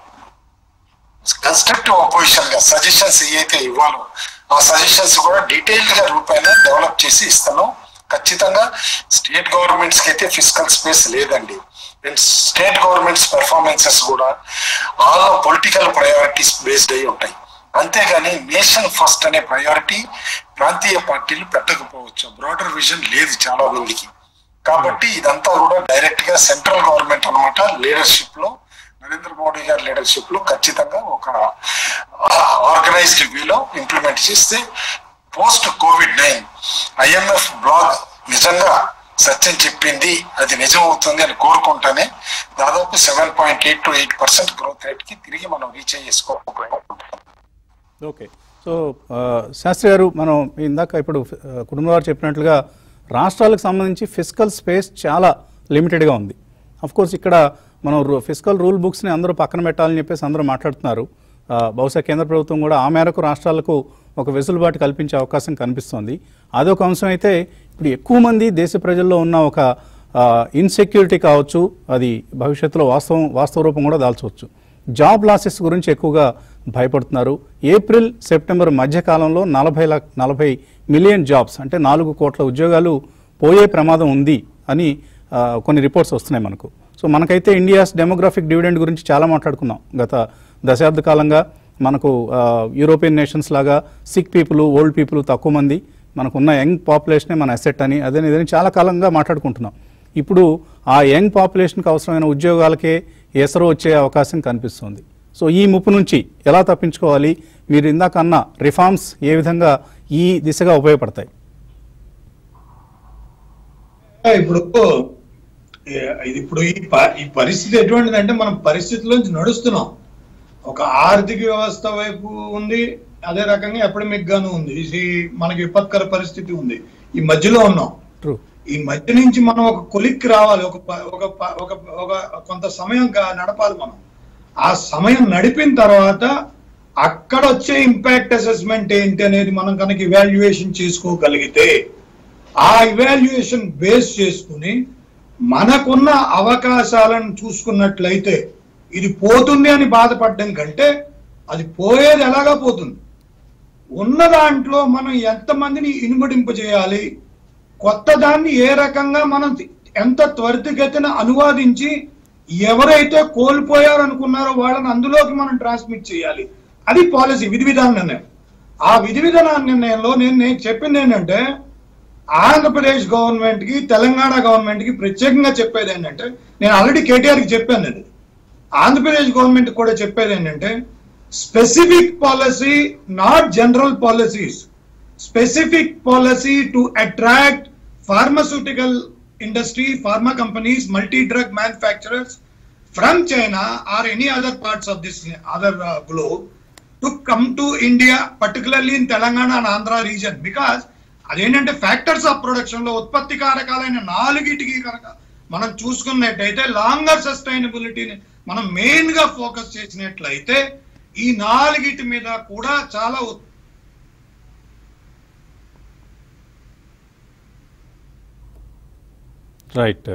కన్స్ట్రక్టివ్ అపోజిషన్ గా సజెషన్స్ ఏవైతే ఇవ్వాలో ఆ సజెషన్స్ కూడా డీటెయిల్డ్ గా రూపాయన డెవలప్ చేసి ఇస్తాను ఖచ్చితంగా స్టేట్ గవర్నమెంట్స్ కి అయితే ఫిజికల్ స్పేస్ లేదండి అండ్ స్టేట్ గవర్నమెంట్స్ పెర్ఫార్మెన్సెస్ కూడా ఆల్ పొలిటికల్ ప్రయారిటీస్ బేస్డ్ అయి ఉంటాయి అంతేగాని నేషన్ ఫస్ట్ అనే ప్రయారిటీ ప్రాంతీయ పార్టీలు పెట్టకపోవచ్చు బ్రాడర్ విజన్ లేదు చాలా మందికి కాబట్టి ఇదంతా కూడా డైరెక్ట్ గా సెంట్రల్ గవర్నమెంట్ అన్నమాట లీడర్షిప్ లో నరేంద్ర మోడీ గారి లీడర్షిప్ లో ఖచ్చితంగా ఒక ఆర్గనైజ్డ్ వేలో ఇంప్లిమెంట్ చేస్తే post covid nine IMF blog నిజంగా సత్యం చెప్పింది అది నిజం అవుతుంది అని కోరుకుంటానే దాదాపు seven point eight to eight percent growth rate కి తిరిగి మనం రీచ్ చేసుకోవాలి ఓకే సో ఆ, శాస్త్రి గారు మనం ఇందాక ఇప్పుడు ఆ, కుటుంబ వారు చెప్పినట్లుగా రాష్ట్రాలకు సంబంధించి ఫిజికల్ స్పేస్ చాలా లిమిటెడ్గా ఉంది అఫ్ కోర్స్ ఇక్కడ మనం ఫిజికల్ రూల్ బుక్స్ని అందరూ పక్కన పెట్టాలని చెప్పేసి అందరూ మాట్లాడుతున్నారు ఆ, బహుశా కేంద్ర ప్రభుత్వం కూడా ఆ మేరకు రాష్ట్రాలకు ఒక వెసులుబాటు కల్పించే అవకాశం కనిపిస్తోంది అదొక అంశం అయితే ఇప్పుడు ఎక్కువ మంది దేశ ప్రజల్లో ఉన్న ఒక ఇన్సెక్యూరిటీ కావచ్చు అది భవిష్యత్తులో వాస్తవం వాస్తవ రూపం కూడా దాల్చవచ్చు జాబ్ లాసెస్ గురించి ఎక్కువగా భయపడుతున్నారు ఏప్రిల్ సెప్టెంబర్ మధ్య కాలంలో నలభై లక్ష నలభై మిలియన్ జాబ్స్ అంటే నాలుగు కోట్ల ఉద్యోగాలు పోయే ప్రమాదం ఉంది అని ఆ, కొన్ని రిపోర్ట్స్ వస్తున్నాయి మనకు సో మనకైతే ఇండియాస్ డెమోగ్రాఫిక్ డివిడెండ్ గురించి చాలా మాట్లాడుకున్నాం గత దశాబ్ద కాలంగా మనకు ఆ, యూరోపియన్ నేషన్స్ లాగా సిక్ పీపుల్ ఓల్డ్ పీపుల్ తక్కువ మంది మనకున్న యంగ్ పాపులేషనే మన అసెట్ అని అదే ఇదని చాలా కాలంగా మాట్లాడుకుంటున్నాం ఇప్పుడు ఆ యంగ్ పాపులేషన్కి అవసరమైన ఉద్యోగాలకే ఎసరు వచ్చే అవకాశం కనిపిస్తుంది సో ఈ ముప్పు నుంచి ఎలా తప్పించుకోవాలి మీరు ఇందాక అన్న రిఫార్మ్స్ ఏ విధంగా ఈ దిశగా ఉపయోగపడతాయి ఇప్పుడు ఏ- ఇది ఇప్పుడు ఈ ప- ఈ పరిస్థితి ఎటువంటిదంటే మనం పరిస్థితిలోంచి నడుస్తున్నాం ఒక ఆర్థిక వ్యవస్థ వైపు ఉంది అదే రకంగా ఎపిడమిక్ గాను ఉంది ఇది మనకి విపత్కర పరిస్థితి ఉంది ఈ మధ్యలో ఉన్నాం ట్రూ ఈ మధ్య నుంచి మనం ఒక కొలిక్కి రావాలి ఒక ప- ఒక ప- ఒక ఒక కొంత సమయం గా- నడపాలి మనం ఆ సమయం నడిపిన తర్వాత అక్కడ వచ్చే ఇంపాక్ట్ అసెస్మెంట్ ఏంటి అనేది మనం కనుక ఇవాల్యుయేషన్ చేసుకోగలిగితే ఆ ఇవాల్యుయేషన్ బేస్ చేసుకుని మనకున్న అవకాశాలను చూసుకున్నట్లయితే ఇది పోతుంది అని బాధపడడం కంటే అది పోయేది ఎలాగా పోతుంది ఉన్న దాంట్లో మనం ఎంతమందిని ఇనుమడింపజేయాలి కొత్త దాన్ని ఏ రకంగా మనం ఎంత త్వరితగతిన అనువాదించి ఎవరైతే కోల్పోయారనుకున్నారో వాళ్ళని అందులోకి మనం ట్రాన్స్మిట్ చేయాలి అది పాలసీ విధి విధాన నిర్ణయం ఆ విధి విధాన నిర్ణయంలో నేను నేను చెప్పింది ఏంటంటే ఆంధ్రప్రదేశ్ గవర్నమెంట్ కి తెలంగాణ గవర్నమెంట్ కి ప్రత్యేకంగా చెప్పేది ఏంటంటే నేను ఆల్రెడీ కేటీఆర్ కి చెప్పాను అది ఆంధ్రప్రదేశ్ గవర్నమెంట్ కూడా చెప్పేది ఏంటంటే specific policy, not general policies. Specific policy to attract pharmaceutical industry, pharma companies, multi-drug manufacturers from China or any other parts of this other uh, globe to come to India, particularly in Telangana and Andhra region, because అదేంటంటే factors of production లో ఉత్పత్తి కారకాలైన నాలుగిటికి కనుక మనం చూసుకున్నట్టయితే longer సస్టైనబిలిటీని మనం main గా focus చేసినట్లయితే ఈ నాలుగిటి మీద కూడా చాలా ఉత్- రైట్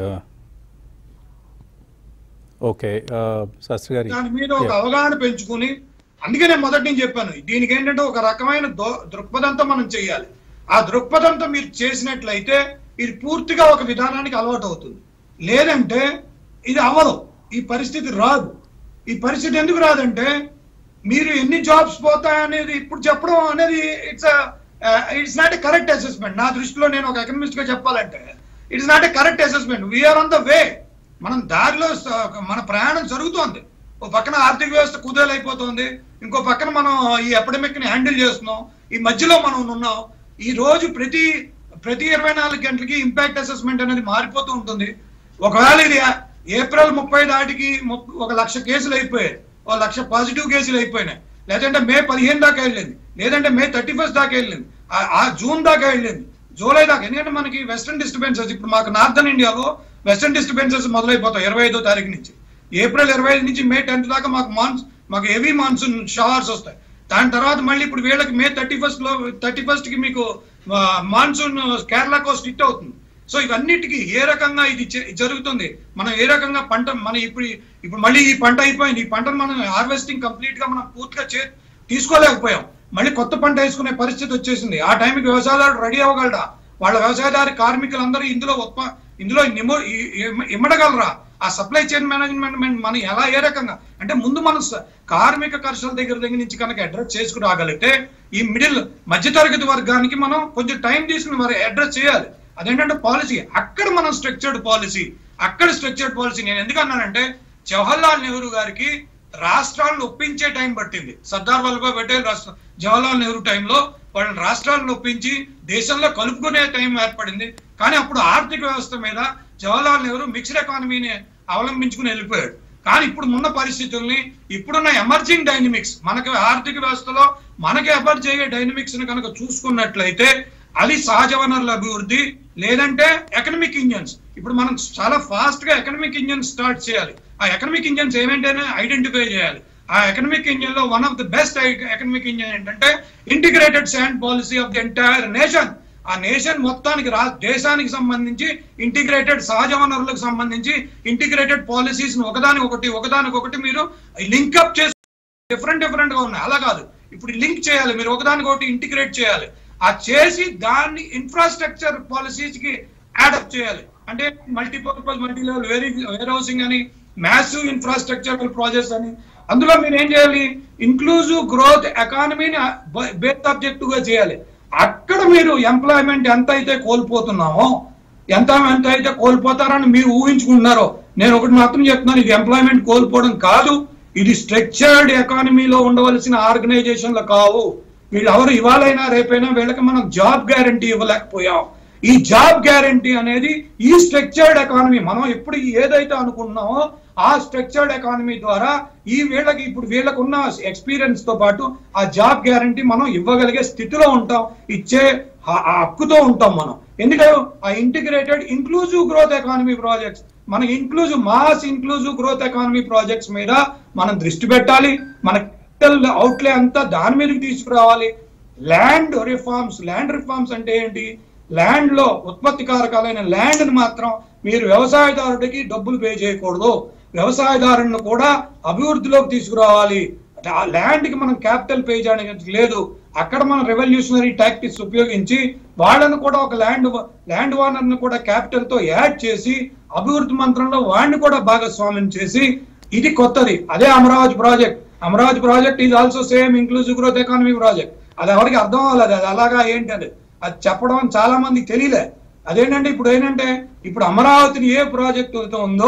ఓకే శాస్త్రి గారి దాని మీద ఒక అవగాహన పెంచుకుని అందుకే నేను మొదటి నుంచి చెప్పాను దీనికి ఏంటంటే ఒక రకమైన దో- దృక్పథంతో మనం చేయాలి ఆ దృక్పథంతో మీరు చేసినట్లయితే ఇది పూర్తిగా ఒక విధానానికి అలవాటు అవుతుంది లేదంటే ఇది అవ్వదు ఈ పరిస్థితి రాదు ఈ పరిస్థితి ఎందుకు రాదంటే మీరు ఎన్ని జాబ్స్ పోతాయనేది ఇప్పుడు చెప్పడం అనేది it's it's not a correct assessment నా దృష్టిలో నేను ఒక ఎకనమిస్ట్ గా చెప్పాలంటే ఇట్స్ not a correct assessment we are on the way మనం దారిలో స- మన ప్రయాణం జరుగుతోంది ఓ పక్కన ఆర్థిక వ్యవస్థ కుదేలైపోతుంది ఇంకో పక్కన మనం ఈ ఎపిడమిక్ ని హ్యాండిల్ చేస్తున్నాం ఈ మధ్యలో మనం ఉన్నాం ఈ రోజు ప్రతి ప్రతి ఇరవై నాలుగు గంటలకి ఇంపాక్ట్ అసెస్మెంట్ అనేది మారిపోతూ ఉంటుంది ఒకవేళ ఇది ఏప్రిల్ ముప్పై దాటికి ముప్- ఒక లక్ష కేసులు అయిపోయాయి ఒక లక్ష పాజిటివ్ కేసులు అయిపోయినాయి లేదంటే మే పదిహేను దాకా వెళ్ళింది లేదంటే మే థర్టీ ఫస్ట్ దాకా వెళ్ళింది ఆ- ఆ జూన్ దాకా వెళ్ళింది జూలై దాకా ఎందుకంటే మనకి వెస్టర్న్ డిస్టర్బెన్సెస్ ఇప్పుడు మాకు నార్థన్ ఇండియాలో వెస్టర్న్ డిస్టర్బెన్సెస్ మొదలైపోతాయి ఇరవై ఐదో తారీఖు నుంచి ఏప్రిల్ ఇరవై ఐదు నుంచి మే టెన్త్ దాకా మాకు మాన్స్ మాకు హెవీ మాన్సూన్ షవర్స్ వస్తాయి దాని తర్వాత మళ్ళీ ఇప్పుడు వీళ్ళకి మే థర్టీ ఫస్ట్ లో థర్టీ ఫస్ట్ కి మీకు మాన్సూన్ కేరళ కోస్ట్ హిట్ అవుతుంది సో ఇవన్నిటికీ ఏ రకంగా ఇది చే- జరుగుతుంది మనం ఏ రకంగా పంట మన ఇప్పుడు ఇప్పుడు మళ్ళీ ఈ పంట అయిపోయింది ఈ పంటను మనం హార్వెస్టింగ్ కంప్లీట్ గా మనం పూర్తిగా చే తీసుకోలేకపోయాం మళ్ళీ కొత్త పంట వేసుకునే పరిస్థితి వచ్చేసింది ఆ టైంకి వ్యవసాయదారుడు రెడీ అవ్వగలడా వాళ్ళ వ్యవసాయదారి కార్మికులందరూ ఇందులో ఉత్ప ఇందులో నిమ్మ ఇ- ఇమ్మ- ఇమ్మడగలరా ఆ సప్లై చైన్ మేనేజ్మెంట్ మనం ఎలా ఏ రకంగా అంటే ముందు మనం స- కార్మిక కర్షుల దగ్గర దగ్గర నుంచి కనుక అడ్రస్ చేసుకుని రాగలిగితే ఈ మిడిల్ మధ్యతరగతి వర్గానికి మనం కొంచెం టైం తీసుకుని మరి అడ్రస్ చేయాలి అదేంటంటే పాలసీ అక్కడ మనం స్ట్రక్చర్డ్ పాలసీ అక్కడ స్ట్రక్చర్డ్ పాలసీ నేను ఎందుకు అన్నానంటే జవహర్లాల్ నెహ్రూ గారికి రాష్ట్రాలను ఒప్పించే టైం పట్టింది సర్దార్ వల్లభాయ్ పటేల్ రాష్ట్ర జవహర్లాల్ నెహ్రూ టైంలో వాళ్ళని రాష్ట్రాలను ఒప్పించి దేశంలో కలుపుకునే టైం ఏర్పడింది కానీ అప్పుడు ఆర్థిక వ్యవస్థ మీద జవహర్లాల్ నెహ్రూ మిక్స్డ్ ఎకానమీని అవలంబించుకుని వెళ్ళిపోయాడు కానీ ఇప్పుడు ఉన్న పరిస్థితుల్ని ఇప్పుడున్న ఎమర్జింగ్ డైనమిక్స్ మనకి ఆర్థిక వ్యవస్థలో మనకి ఎఫర్ట్ చేయే డైనమిక్స్ ని కనుక చూసుకున్నట్లయితే అది సహజ వనరుల అభివృద్ధి లేదంటే ఎకనమిక్ ఇంజన్స్ ఇప్పుడు మనం చాలా ఫాస్ట్ గా ఎకనమిక్ ఇంజన్ స్టార్ట్ చేయాలి ఆ ఎకనమిక్ ఇంజన్స్ ఏమేంటనే ఐడెంటిఫై చేయాలి ఆ ఎకనమిక్ ఇంజన్ లో one of the best economic engine ఏంటంటే integrated sand policy of the entire nation ఆ నేషన్ మొత్తానికి రా దేశానికి సంబంధించి ఇంటిగ్రేటెడ్ సహజ వనరులకు సంబంధించి ఇంటిగ్రేటెడ్ పాలసీస్ ఒకదాని ఒకటి ఒకదానికి ఒకటి మీరు లింకప్ చేసి డిఫరెంట్ డిఫరెంట్ గా ఉన్నాయి అలా కాదు ఇప్పుడు లింక్ చేయాలి మీరు ఒకదానికి ఒకటి ఇంటిగ్రేట్ చేయాలి ఆ చేసి దాన్ని ఇన్ఫ్రాస్ట్రక్చర్ పాలసీస్ కి యాడప్ చేయాలి అంటే multipurpose multi level very warehousing అని మ్యాసివ్ ఇన్ఫ్రాస్ట్రక్చర్ ప్రాజెక్ట్స్ అని అందులో మీరు ఏం చేయాలి ఇంక్లూజివ్ గ్రోత్ ఎకానమీని బేస్ ఆబ్జెక్టివ్ గా చేయాలి అక్కడ మీరు ఎంప్లాయ్మెంట్ ఎంత అయితే కోల్పోతున్నామో ఎంత ఎంత అయితే కోల్పోతారని మీరు ఊహించుకుంటున్నారో నేను ఒకటి మాత్రం చెప్తున్నాను ఇది ఎంప్లాయ్మెంట్ కోల్పోవడం కాదు ఇది స్ట్రక్చర్డ్ ఎకానమీలో ఉండవలసిన ఆర్గనైజేషన్లు కావు వీళ్ళు ఎవరు ఇవాళైనా రేపైనా వీళ్ళకి మనం జాబ్ గ్యారంటీ ఇవ్వలేకపోయాం ఈ జాబ్ గ్యారంటీ అనేది ఈ స్ట్రక్చర్డ్ ఎకానమీ మనం ఎప్పుడు ఏదైతే అనుకుంటున్నామో ఆ స్ట్రక్చర్డ్ ఎకానమీ ద్వారా ఈ వీళ్ళకి ఇప్పుడు వీళ్ళకు ఉన్న ఎక్స్పీరియన్స్ తో పాటు ఆ జాబ్ గ్యారంటీ మనం ఇవ్వగలిగే స్థితిలో ఉంటాం ఇచ్చే ఆ- ఆ హక్కుతో ఉంటాం మనం ఎందుకంటే ఆ integrated inclusive growth economy projects మన inclusive mass inclusive growth economy projects మీద మనం దృష్టి పెట్టాలి మన క్యాపిటల్ అవుట్లే అంతా దాని మీదకి తీసుకురావాలి ల్యాండ్ రిఫార్మ్స్ ల్యాండ్ రిఫార్మ్స్ అంటే ఏంటి ల్యాండ్ లో ఉత్పత్తి కారకాలైన ల్యాండ్ ని మాత్రం మీరు వ్యవసాయదారుడికి డబ్బులు పే చేయకూడదు వ్యవసాయదారుని కూడా అభివృద్ధిలోకి తీసుకురావాలి అంటే ఆ ల్యాండ్ కి మనం క్యాపిటల్ పే చేయడానికి లేదు అక్కడ మనం రెవల్యూషనరీ టాక్టిక్స్ ఉపయోగించి వాళ్ళను కూడా ఒక ల్యాండ్ ల్యాండ్ ఓనర్ ని కూడా క్యాపిటల్ తో యాడ్ చేసి అభివృద్ధి మంత్రంలో వాడిని కూడా భాగస్వామ్యం చేసి ఇది కొత్తది అదే Amaravati project Amaravati project is also same inclusive growth economy project అది ఎవరికి అర్థం అవ్వలేదు అది అలాగా ఏంటి అది అది చెప్పడం చాలా మందికి తెలియలే అదేంటంటే ఇప్పుడు ఏంటంటే ఇప్పుడు అమరావతిని ఏ ప్రాజెక్ట్ అయితే ఉందో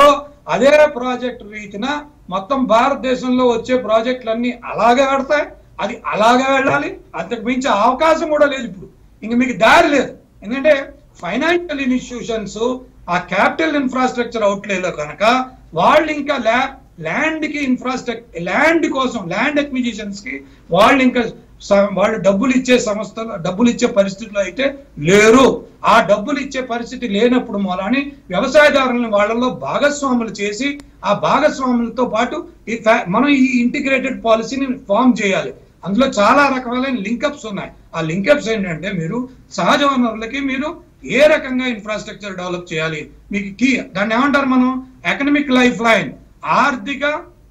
అదే ప్రాజెక్ట్ రీతిన మొత్తం భారతదేశంలో వచ్చే ప్రాజెక్టులన్నీ అలాగే ఆడతాయి అది అలాగే వెళ్ళాలి అంతకు మించి అవకాశం కూడా లేదు ఇప్పుడు ఇంక మీకు దారి లేదు ఎందుకంటే ఫైనాన్షియల్ ఇన్స్టిట్యూషన్స్ ఆ క్యాపిటల్ ఇన్ఫ్రాస్ట్రక్చర్ అవుట్లేలో కనుక వాళ్ళు ఇంకా ల్యా ల్యాండ్ కి ఇన్ఫ్రాస్ట్రక్చర్ ల్యాండ్ కోసం ల్యాండ్ అక్విజిషన్స్ కి వాళ్ళు ఇంకా స- వాళ్ళు డబ్బులు ఇచ్చే సంస్థలు డబ్బులు ఇచ్చే పరిస్థితులు అయితే లేరు ఆ డబ్బులు ఇచ్చే పరిస్థితి లేనప్పుడు మూలాని వ్యవసాయదారులను వాళ్ళలో భాగస్వాములు చేసి ఆ భాగస్వాములతో పాటు ఈ ఫ్యా- మనం ఈ ఇంటిగ్రేటెడ్ పాలసీని ఫామ్ చేయాలి అందులో చాలా రకాలైన లింకప్స్ ఉన్నాయి ఆ లింకప్స్ ఏంటంటే మీరు సహజ వనరులకి మీరు ఏ రకంగా ఇన్ఫ్రాస్ట్రక్చర్ డెవలప్ చేయాలి మీకు కీ దాన్ని ఏమంటారు మనం ఎకనమిక్ లైఫ్ లైన్ ఆర్థిక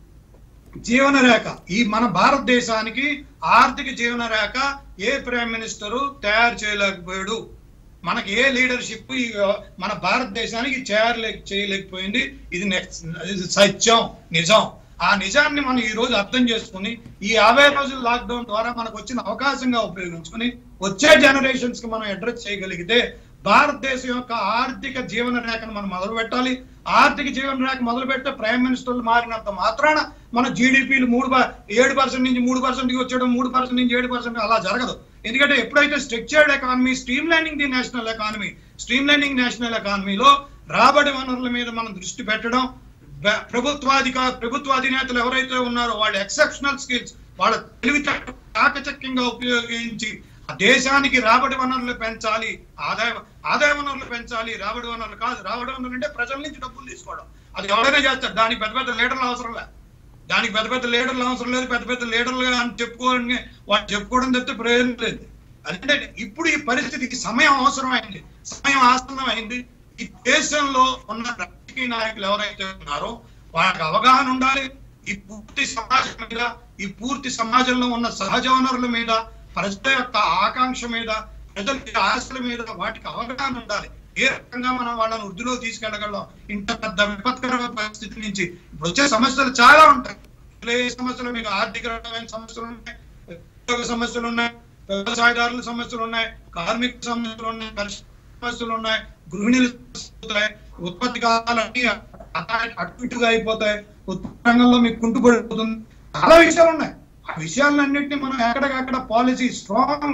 జీవన రేఖ ఈ మన భారతదేశానికి ఆర్థిక జీవన రేఖ ఏ ప్రైమ్ మినిస్టరు తయారు చేయలేకపోయాడు మనకి ఏ లీడర్షిప్ ఈ మన భారతదేశానికి చేయలే చేయలేకపోయింది ఇది నెక్స్ట్ ఇది సత్యం నిజం ఆ నిజాన్ని మనం ఈ రోజు అర్థం చేసుకుని ఈ యాభై రోజుల లాక్డౌన్ ద్వారా మనకు వచ్చిన అవకాశంగా ఉపయోగించుకుని వచ్చే జనరేషన్స్ కి మనం అడ్రస్ చేయగలిగితే భారతదేశం యొక్క ఆర్థిక జీవన రేఖను మనం మొదలు పెట్టాలి ఆర్థిక జీవన రేఖ మొదలు పెట్టే ప్రైమ్ మినిస్టర్లు మారినంత మాత్రాన మన జీడిపిలు మూడు ప- ఏడు పర్సెంట్ నుంచి మూడు పర్సెంట్ వచ్చేయడం మూడు పర్సెంట్ నుంచి ఏడు పర్సెంట్ అలా జరగదు ఎందుకంటే ఎప్పుడైతే structured economy streamlining the national economy streamlining national ఎకానమీలో రాబడి వనరుల మీద మనం దృష్టి పెట్టడం బ- ప్రభుత్వాధిక ప్రభుత్వాధినేతలు ఎవరైతే ఉన్నారో వాళ్ళ ఎక్సెప్షనల్ స్కిల్స్ వాళ్ళ తెలివితేటలు చాకచక్యంగా ఉపయోగించి ఆ దేశానికి రాబడి వనరులు పెంచాలి ఆదాయ ఆదాయ వనరులు పెంచాలి రాబడి వనరులు కాదు రాబడి వనరులు అంటే ప్రజల నుంచి డబ్బులు తీసుకోవడం అది ఎవరైనా చేస్తారు దానికి పెద్ద పెద్ద లీడర్లు అవసరం లేదు దానికి పెద్ద పెద్ద లీడర్లు అవసరం లేదు పెద్ద పెద్ద లీడర్లు అని చెప్పుకోవడానికి వాళ్ళు చెప్పుకోవడం తప్పితే ప్రయోజనం లేదు అంటే ఇప్పుడు ఈ పరిస్థితికి సమయం అవసరం అయింది సమయం ఆసన్నం అయింది ఈ దేశంలో ఉన్న రాజకీయ నాయకులు ఎవరైతే ఉన్నారో వాళ్ళకి అవగాహన ఉండాలి ఈ పూర్తి సమాజం మీద ఈ పూర్తి సమాజంలో ఉన్న సహజ వనరుల మీద ప్రజల యొక్క ఆకాంక్ష మీద ప్రజల ఆశల మీద వాటికి అవగాహన ఉండాలి ఏ రకంగా మనం వాళ్ళని వృద్ధిలో తీసుకెళ్ళగలం ఇంత పెద్ద విపత్కర పరిస్థితి నుంచి ఇప్పుడు వచ్చే సమస్యలు చాలా ఉంటాయి ఇందులో ఏ సమస్యలు మీకు ఆర్థిక రకమైన సమస్యలు ఉన్నాయి ఉద్యోగ సమస్యలు ఉన్నాయి వ్యవసాయదారుల సమస్యలు ఉన్నాయి కార్మిక సమస్యలు ఉన్నాయి పరిశ్రమ సమస్యలు ఉన్నాయి గృహిణీల సమస్యలు ఉన్నాయి ఉత్పత్తి కావాలని అటు ఇటుగా అయిపోతాయి ఉత్పత్తి రంగంలో మీకు కుంటుపడిపోతుంది చాలా విషయాలు ఉన్నాయి ఆ విషయాలన్నింటినీ మనం ఎక్కడికక్కడ పాలసీ స్ట్రాంగ్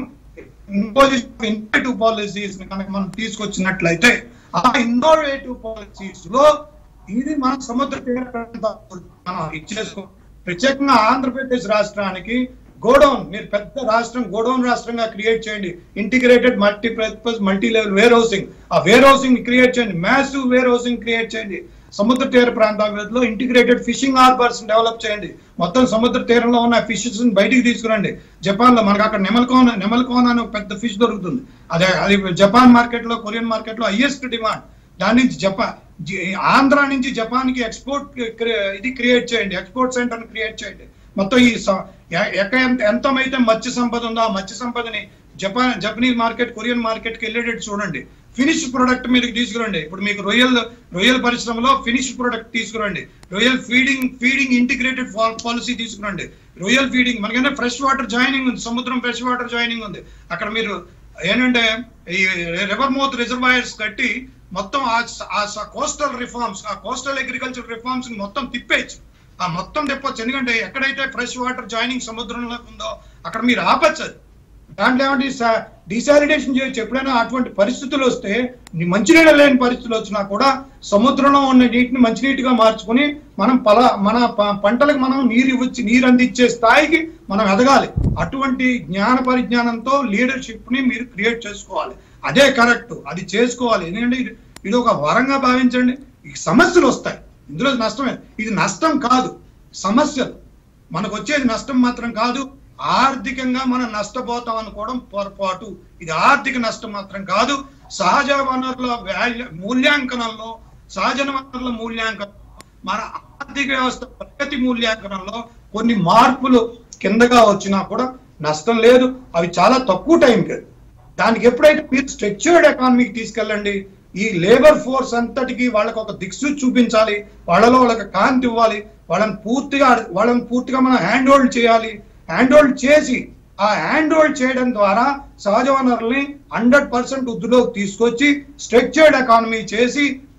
ఇన్నోవేటివ్ పాలసీస్ కనుక మనం తీసుకొచ్చినట్లయితే ఆ ఇన్నోవేటివ్ పాలసీస్ లో ఇది మన సముద్ర తీర ప్రాంతాలు మనం ఇచ్చేసుకో ప్రత్యేకంగా ఆంధ్రప్రదేశ్ రాష్ట్రానికి గోడౌన్ మీరు పెద్ద రాష్ట్రం గోడౌన్ రాష్ట్రంగా క్రియేట్ చేయండి integrated multi purpose multi level warehousing ఆ వేర్ హౌసింగ్ క్రియేట్ చేయండి మ్యాసివ్ వేర్ హౌసింగ్ క్రియేట్ చేయండి సముద్ర తీర ప్రాంతాల్లో ఇంటిగ్రేటెడ్ ఫిషింగ్ హార్బర్స్ డెవలప్ చేయండి మొత్తం సముద్ర తీరంలో ఉన్న ఫిషెస్ బయటికి తీసుకురండి జపాన్ లో మనకు అక్కడ నెమల్కోన్ నెమల్కోన్ అని ఒక పెద్ద ఫిష్ దొరుకుతుంది అదే అది జపాన్ మార్కెట్ లో కొరియన్ మార్కెట్ లో హైయెస్ట్ డిమాండ్ దాని నుంచి జపాన్ జి- ఆంధ్ర నుంచి జపాన్ కి ఎక్స్పోర్ట్ ఇది క్రియేట్ చేయండి ఎక్స్పోర్ట్ సెంటర్ క్రియేట్ చేయండి మొత్తం ఈ స- ఎ- ఎక్క ఎంత ఎంతమైతే మత్స్య సంపద ఉందో ఆ మత్స్య సంపదని Japan Japanese market Korean market కి వెళ్ళేటట్టు చూడండి ఫినిష్ ప్రొడక్ట్ మీదకి తీసుకురండి ఇప్పుడు మీకు రొయ్యల్ రొయ్యల్ పరిశ్రమలో ఫినిష్ ప్రొడక్ట్ తీసుకురండి రొయ్యల్ ఫీడింగ్ ఫీడింగ్ ఇంటిగ్రేటెడ్ పాలసీ తీసుకురండి రొయ్యల్ ఫీడింగ్ మనకంటే ఫ్రెష్ వాటర్ జాయినింగ్ ఉంది సముద్రం ఫ్రెష్ వాటర్ జాయినింగ్ ఉంది అక్కడ మీరు ఏంటంటే ఈ రివర్ మౌత్ రిజర్వాయర్స్ కట్టి మొత్తం ఆ కోస్టల్ రిఫార్మ్స్ ఆ కోస్టల్ అగ్రికల్చర్ రిఫార్మ్స్ మొత్తం తిప్పేయచ్చు ఆ మొత్తం తిప్పొచ్చు ఎందుకంటే ఎక్కడైతే ఫ్రెష్ వాటర్ జాయినింగ్ సముద్రంలో ఉందో అక్కడ మీరు ఆపచ్చు అది. దాంట్లో ఏమంటే డిసాలిడేషన్ చేయొచ్చు ఎప్పుడైనా అటువంటి పరిస్థితులు వస్తే నీ మంచినీళ్ళు లేని పరిస్థితులు వచ్చినా కూడా సముద్రంలో ఉన్న నీటిని మంచినీటిగా మార్చుకొని మనం పల మన ప- పంటలకు మనం నీరు ఇవ్వచ్చు నీరు అందించే స్థాయికి మనం ఎదగాలి అటువంటి జ్ఞాన పరిజ్ఞానంతో లీడర్షిప్ ని మీరు క్రియేట్ చేసుకోవాలి అదే కరెక్ట్ అది చేసుకోవాలి ఎందుకంటే ఇది ఇది ఒక వరంగా భావించండి ఈ సమస్యలు వస్తాయి ఇందులో నష్టమే ఇది నష్టం కాదు సమస్యలు మనకు వచ్చేది నష్టం మాత్రం కాదు ఆర్థికంగా మనం నష్టపోతాం అనుకోవడం పొరపాటు ఇది ఆర్థిక నష్టం మాత్రం కాదు సహజ వనరుల వాల్యూ మూల్యాంకనంలో సహజ వనరుల మూల్యాంకనం మన ఆర్థిక వ్యవస్థ ప్రగతి మూల్యాంకనంలో కొన్ని మార్పులు కిందగా వచ్చినా కూడా నష్టం లేదు అవి చాలా తక్కువ టైంకి దానికి ఎప్పుడైతే మీరు స్ట్రక్చర్డ్ ఎకానమీకి తీసుకెళ్ళండి ఈ లేబర్ ఫోర్స్ అంతటికి వాళ్ళకి ఒక దిక్సూచి చూపించాలి వాళ్ళలో వాళ్ళకి కాంతి ఇవ్వాలి వాళ్ళని పూర్తిగా వాళ్ళని పూర్తిగా మనం హ్యాండ్ హోల్డ్ చేయాలి హ్యాండ్ హోల్డ్ చేసి ఆ హ్యాండ్ హోల్డ్ చేయడం ద్వారా సహజ వనరుల్ని హండ్రెడ్ పర్సెంట్ వృద్ధిలోకి తీసుకొచ్చి స్ట్రక్చర్డ్ ఎకానమీ చేసి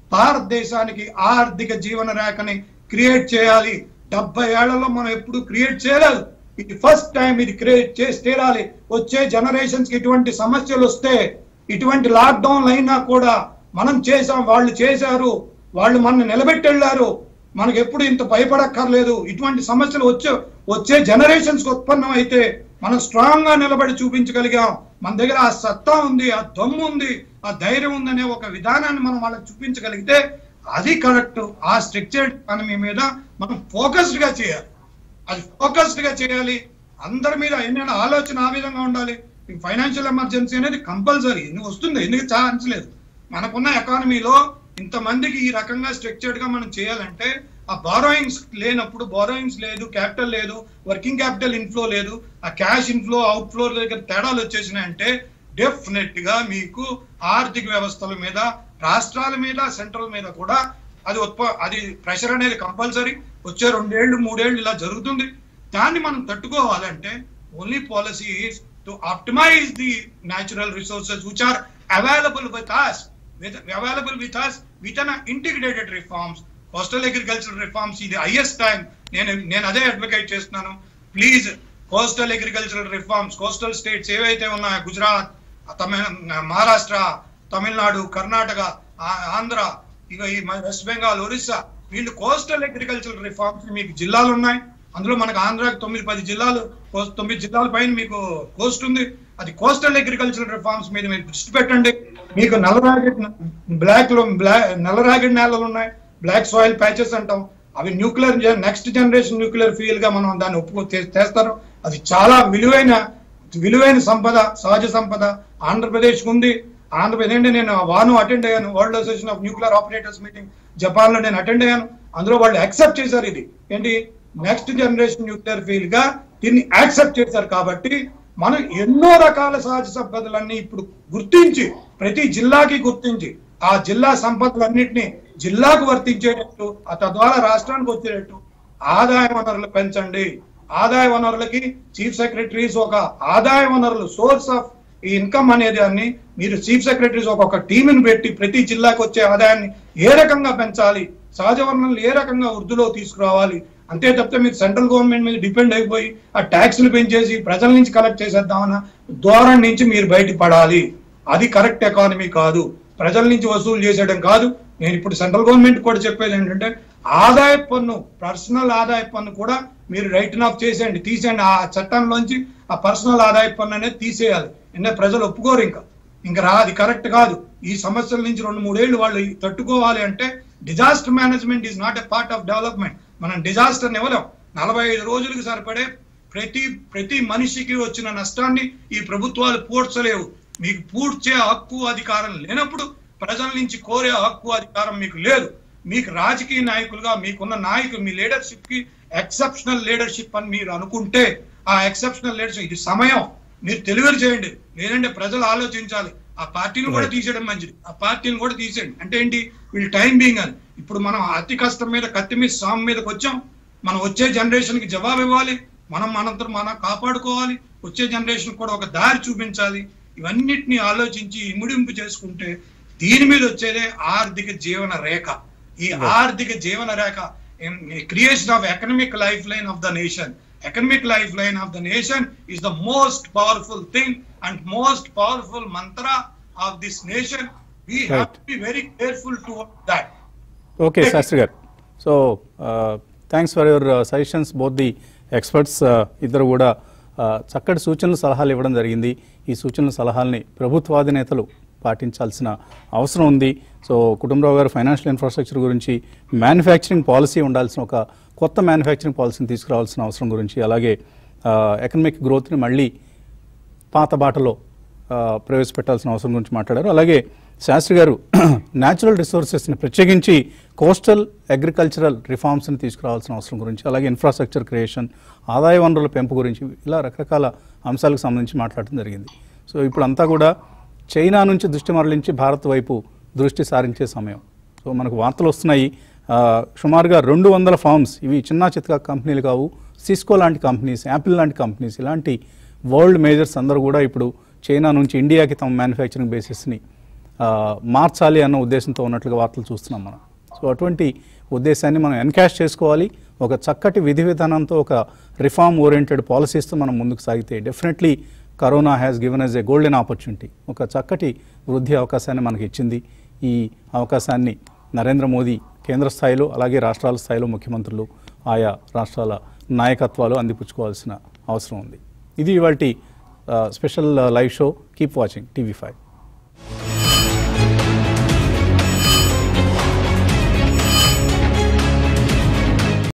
భారతదేశానికి ఆర్థిక జీవన రేఖని క్రియేట్ చేయాలి డెబ్బై ఏళ్లలో మనం ఎప్పుడు క్రియేట్ చేయలేదు ఇది ఫస్ట్ టైం ఇది క్రియేట్ చేసి తీరాలి వచ్చే జనరేషన్స్ కి ఇటువంటి సమస్యలు వస్తే ఇటువంటి లాక్డౌన్ అయినా కూడా మనం చేసాం వాళ్ళు చేశారు వాళ్ళు మన నిలబెట్టి వెళ్ళారు మనకు ఎప్పుడు ఇంత భయపడక్కర్లేదు ఇటువంటి సమస్యలు వచ్చే వచ్చే జనరేషన్స్ కి ఉత్పన్నం అయితే మనం స్ట్రాంగ్ గా నిలబడి చూపించగలిగాం మన దగ్గర ఆ సత్తా ఉంది ఆ దమ్ము ఉంది ఆ ధైర్యం ఉందనే ఒక విధానాన్ని మనం వాళ్ళకి చూపించగలిగితే అది కరెక్ట్ ఆ స్ట్రక్చర్డ్ ఎకానమీ మీద మనం ఫోకస్డ్ గా చేయాలి అది ఫోకస్డ్ గా చేయాలి అందరి మీద ఎన్నైనా ఆలోచన ఆ విధంగా ఉండాలి ఫైనాన్షియల్ ఎమర్జెన్సీ అనేది కంపల్సరీ ఎందుకు వస్తుంది ఎందుకు ఛాన్స్ లేదు మనకున్న ఎకానమీలో ఇంతమందికి ఈ రకంగా స్ట్రక్చర్డ్ గా మనం చేయాలంటే ఆ బారోయింగ్స్ లేనప్పుడు బారోయింగ్స్ లేదు క్యాపిటల్ లేదు వర్కింగ్ క్యాపిటల్ ఇన్ఫ్లో లేదు ఆ క్యాష్ ఇన్ఫ్లో అవుట్ ఫ్లో దగ్గర తేడాలు వచ్చేసినాయంటే డెఫినెట్ గా మీకు ఆర్థిక వ్యవస్థల మీద రాష్ట్రాల మీద సెంట్రల్ మీద కూడా అది ఉత్ప అది ప్రెషర్ అనేది కంపల్సరీ వచ్చే రెండేళ్లు మూడేళ్లు ఇలా జరుగుతుంది దాన్ని మనం తట్టుకోవాలంటే only policy to optimise the natural resources which are available with us with available with us with an integrated reforms coastal agriculture reforms ఇది హైయెస్ట్ టైం నేను నేను అదే అడ్వకేట్ చేస్తున్నాను please coastal agricultural reforms coastal states ఏవైతే ఉన్నాయో గుజరాత్ తమిళ మహారాష్ట్ర తమిళనాడు కర్ణాటక ఆ- ఆంధ్ర ఇక ఈ మన వెస్ట్ బెంగాల్ ఒరిస్సా వీళ్ళు కోస్టల్ అగ్రికల్చర్ రిఫార్మ్స్ మీకు జిల్లాలు ఉన్నాయి అందులో మనకు ఆంధ్రాకి తొమ్మిది పది జిల్లాలు కోస్- తొమ్మిది జిల్లాల పైన మీకు కోస్ట్ ఉంది అది కోస్టల్ అగ్రికల్చర్ రిఫార్మ్స్ మీద మీరు దృష్టి పెట్టండి మీకు నల్లరాగడి బ్లాక్ లో బ్లాక్ నల్లరాగడి నేలలు ఉన్నాయి బ్లాక్ సాయిల్ ప్యాచెస్ అంటాం అవి nuclear next generation nuclear fuel గా మనం దాన్ని ఒప్పుకో చే- చేస్తారు అది చాలా విలువైన విలువైన సంపద సహజ సంపద ఆంధ్రప్రదేశ్ ఉంది ఆంధ్రప్రదేశ్ అంటే నేను వాను అటెండ్ అయ్యాను world association of nuclear operators meeting Japan లో నేను అటెండ్ అయ్యాను అందులో వాళ్ళు యాక్సెప్ట్ చేశారు ఇది ఏంటి నెక్స్ట్ జనరేషన్ న్యూక్లియర్ ఫీల్డ్ గా దీన్ని యాక్సెప్ట్ చేశారు కాబట్టి మనం ఎన్నో రకాల సహజ సంపదలన్నీ ఇప్పుడు గుర్తించి ప్రతి జిల్లాకి గుర్తించి ఆ జిల్లా సంపదలన్నింటినీ జిల్లాకు వర్తించేటట్టు ఆ తద్వారా రాష్ట్రానికి వచ్చేటట్టు ఆదాయ వనరులు పెంచండి ఆదాయ వనరులకి చీఫ్ సెక్రటరీస్ ఒక ఆదాయ వనరులు సోర్స్ ఆఫ్ ఈ ఇన్కమ్ అనేది దాన్ని మీరు చీఫ్ సెక్రటరీస్ ఒక్కొక్క టీంని పెట్టి ప్రతి జిల్లాకు వచ్చే ఆదాయాన్ని ఏ రకంగా పెంచాలి సహజ వనరులు ఏ రకంగా వృద్ధిలో తీసుకురావాలి అంతే తప్పితే మీరు సెంట్రల్ గవర్నమెంట్ మీద డిపెండ్ అయిపోయి ఆ ట్యాక్స్లు పెంచేసి ప్రజల నుంచి కలెక్ట్ చేసేద్దామన్న ధోరణి నుంచి మీరు బయటపడాలి అది కరెక్ట్ ఎకానమీ కాదు ప్రజల నుంచి వసూలు చేసేయడం కాదు నేను ఇప్పుడు సెంట్రల్ గవర్నమెంట్ కూడా చెప్పేది ఏంటంటే ఆదాయ పన్ను పర్సనల్ ఆదాయ పన్ను కూడా మీరు రైట్ ఆఫ్ చేసేయండి తీసేయండి ఆ చట్టంలోంచి ఆ పర్సనల్ ఆదాయ పన్ను అనేది తీసేయాలి ఎందుకంటే ప్రజలు ఒప్పుకోరు ఇంకా ఇంకా రా అది కరెక్ట్ కాదు ఈ సమస్యల నుంచి రెండు మూడేళ్లు వాళ్ళు తట్టుకోవాలి అంటే disaster management is not a part of development మనం డిజాస్టర్ ఇవ్వలేం నలభై ఐదు రోజులకు సరిపడే ప్రతి ప్రతి మనిషికి వచ్చిన నష్టాన్ని ఈ ప్రభుత్వాలు పూడ్చలేవు మీకు పూడ్చే హక్కు అధికారం లేనప్పుడు ప్రజల నుంచి కోరే హక్కు అధికారం మీకు లేదు మీకు రాజకీయ నాయకులుగా మీకున్న నాయకులు మీ లీడర్షిప్ కి ఎక్సెప్షనల్ లీడర్షిప్ అని మీరు అనుకుంటే ఆ ఎక్సెప్షనల్ లీడర్షిప్ ఇది సమయం మీరు డెలివరీ చేయండి లేదంటే ప్రజలు ఆలోచించాలి ఆ పార్టీని కూడా తీసేయడం మంచిది ఆ పార్టీని కూడా తీసేయండి అంటే ఏంటి వీళ్ళు టైం బీయింగ్ అని ఇప్పుడు మనం అతి కష్టం మీద కత్తి మీద సాము మీదకి వచ్చాం మనం వచ్చే జనరేషన్ కి జవాబు ఇవ్వాలి మనం మనంతరం మనం కాపాడుకోవాలి వచ్చే జనరేషన్ కూడా ఒక దారి చూపించాలి ఇవన్నిటిని ఆలోచించి ఇముడింపు చేసుకుంటే దీని మీద వచ్చేదే ఆర్థిక జీవన రేఖ ఈ ఆర్థిక జీవన రేఖ creation of economic life line of the nation economic life line of the nation is the most powerful thing and most powerful mantra of this nation we have Right. To be very careful to that okay Shastri గారు so thanks for your suggestions both the experts ఇద్దరు కూడా uh, చక్కటి సూచనలు సలహాలు ఇవ్వడం జరిగింది ఈ సూచనల సలహాల్ని ప్రభుత్వాధినేతలు పాటించాల్సిన అవసరం ఉంది సో కుటుంబరావు గారు ఫైనాన్షియల్ ఇన్ఫ్రాస్ట్రక్చర్ గురించి మ్యానుఫ్యాక్చరింగ్ పాలసీ ఉండాల్సిన ఒక కొత్త మ్యానుఫ్యాక్చరింగ్ పాలసీని తీసుకురావాల్సిన అవసరం గురించి అలాగే ఎకనమిక్ గ్రోత్ని మళ్ళీ పాత బాటలో ఆ, ప్రవేశపెట్టాల్సిన అవసరం గురించి మాట్లాడారు అలాగే శాస్త్రి గారు న్యాచురల్ రిసోర్సెస్ని ప్రత్యేకించి కోస్టల్ అగ్రికల్చరల్ రిఫార్మ్స్ని తీసుకురావాల్సిన అవసరం గురించి అలాగే ఇన్ఫ్రాస్ట్రక్చర్ క్రియేషన్ ఆదాయ వనరుల పెంపు గురించి ఇలా రకరకాల అంశాలకు సంబంధించి మాట్లాడటం జరిగింది సో ఇప్పుడు అంతా కూడా చైనా నుంచి దృష్టి మరలించి భారత్ వైపు దృష్టి సారించే సమయం సో మనకు వార్తలు వస్తున్నాయి ఆ, సుమారుగా రెండు వందల ఫార్మ్స్ ఇవి చిన్న చితక కంపెనీలు కావు సిస్కో లాంటి కంపెనీస్ యాపిల్ లాంటి కంపెనీస్ ఇలాంటి వరల్డ్ మేజర్స్ అందరూ కూడా ఇప్పుడు చైనా నుంచి ఇండియాకి తమ మ్యానుఫ్యాక్చరింగ్ బేసిస్ని ఆ, మార్చాలి అన్న ఉద్దేశంతో ఉన్నట్లుగా వార్తలు చూస్తున్నాం మనం సో అటువంటి ఉద్దేశాన్ని మనం ఎన్కాష్ చేసుకోవాలి ఒక చక్కటి విధి విధానంతో ఒక రిఫార్మ్ ఓరియంటెడ్ పాలసీస్తో మనం ముందుకు సాగితే definitely corona has given us a golden opportunity ఒక చక్కటి వృద్ధి అవకాశాన్ని మనకి ఇచ్చింది ఈ అవకాశాన్ని నరేంద్ర మోదీ కేంద్ర స్థాయిలో అలాగే రాష్ట్రాల స్థాయిలో ముఖ్యమంత్రులు ఆయా రాష్ట్రాల నాయకత్వాలు అందిపుచ్చుకోవాల్సిన అవసరం ఉంది ఇది ఇవాళ special live show keep watching TV five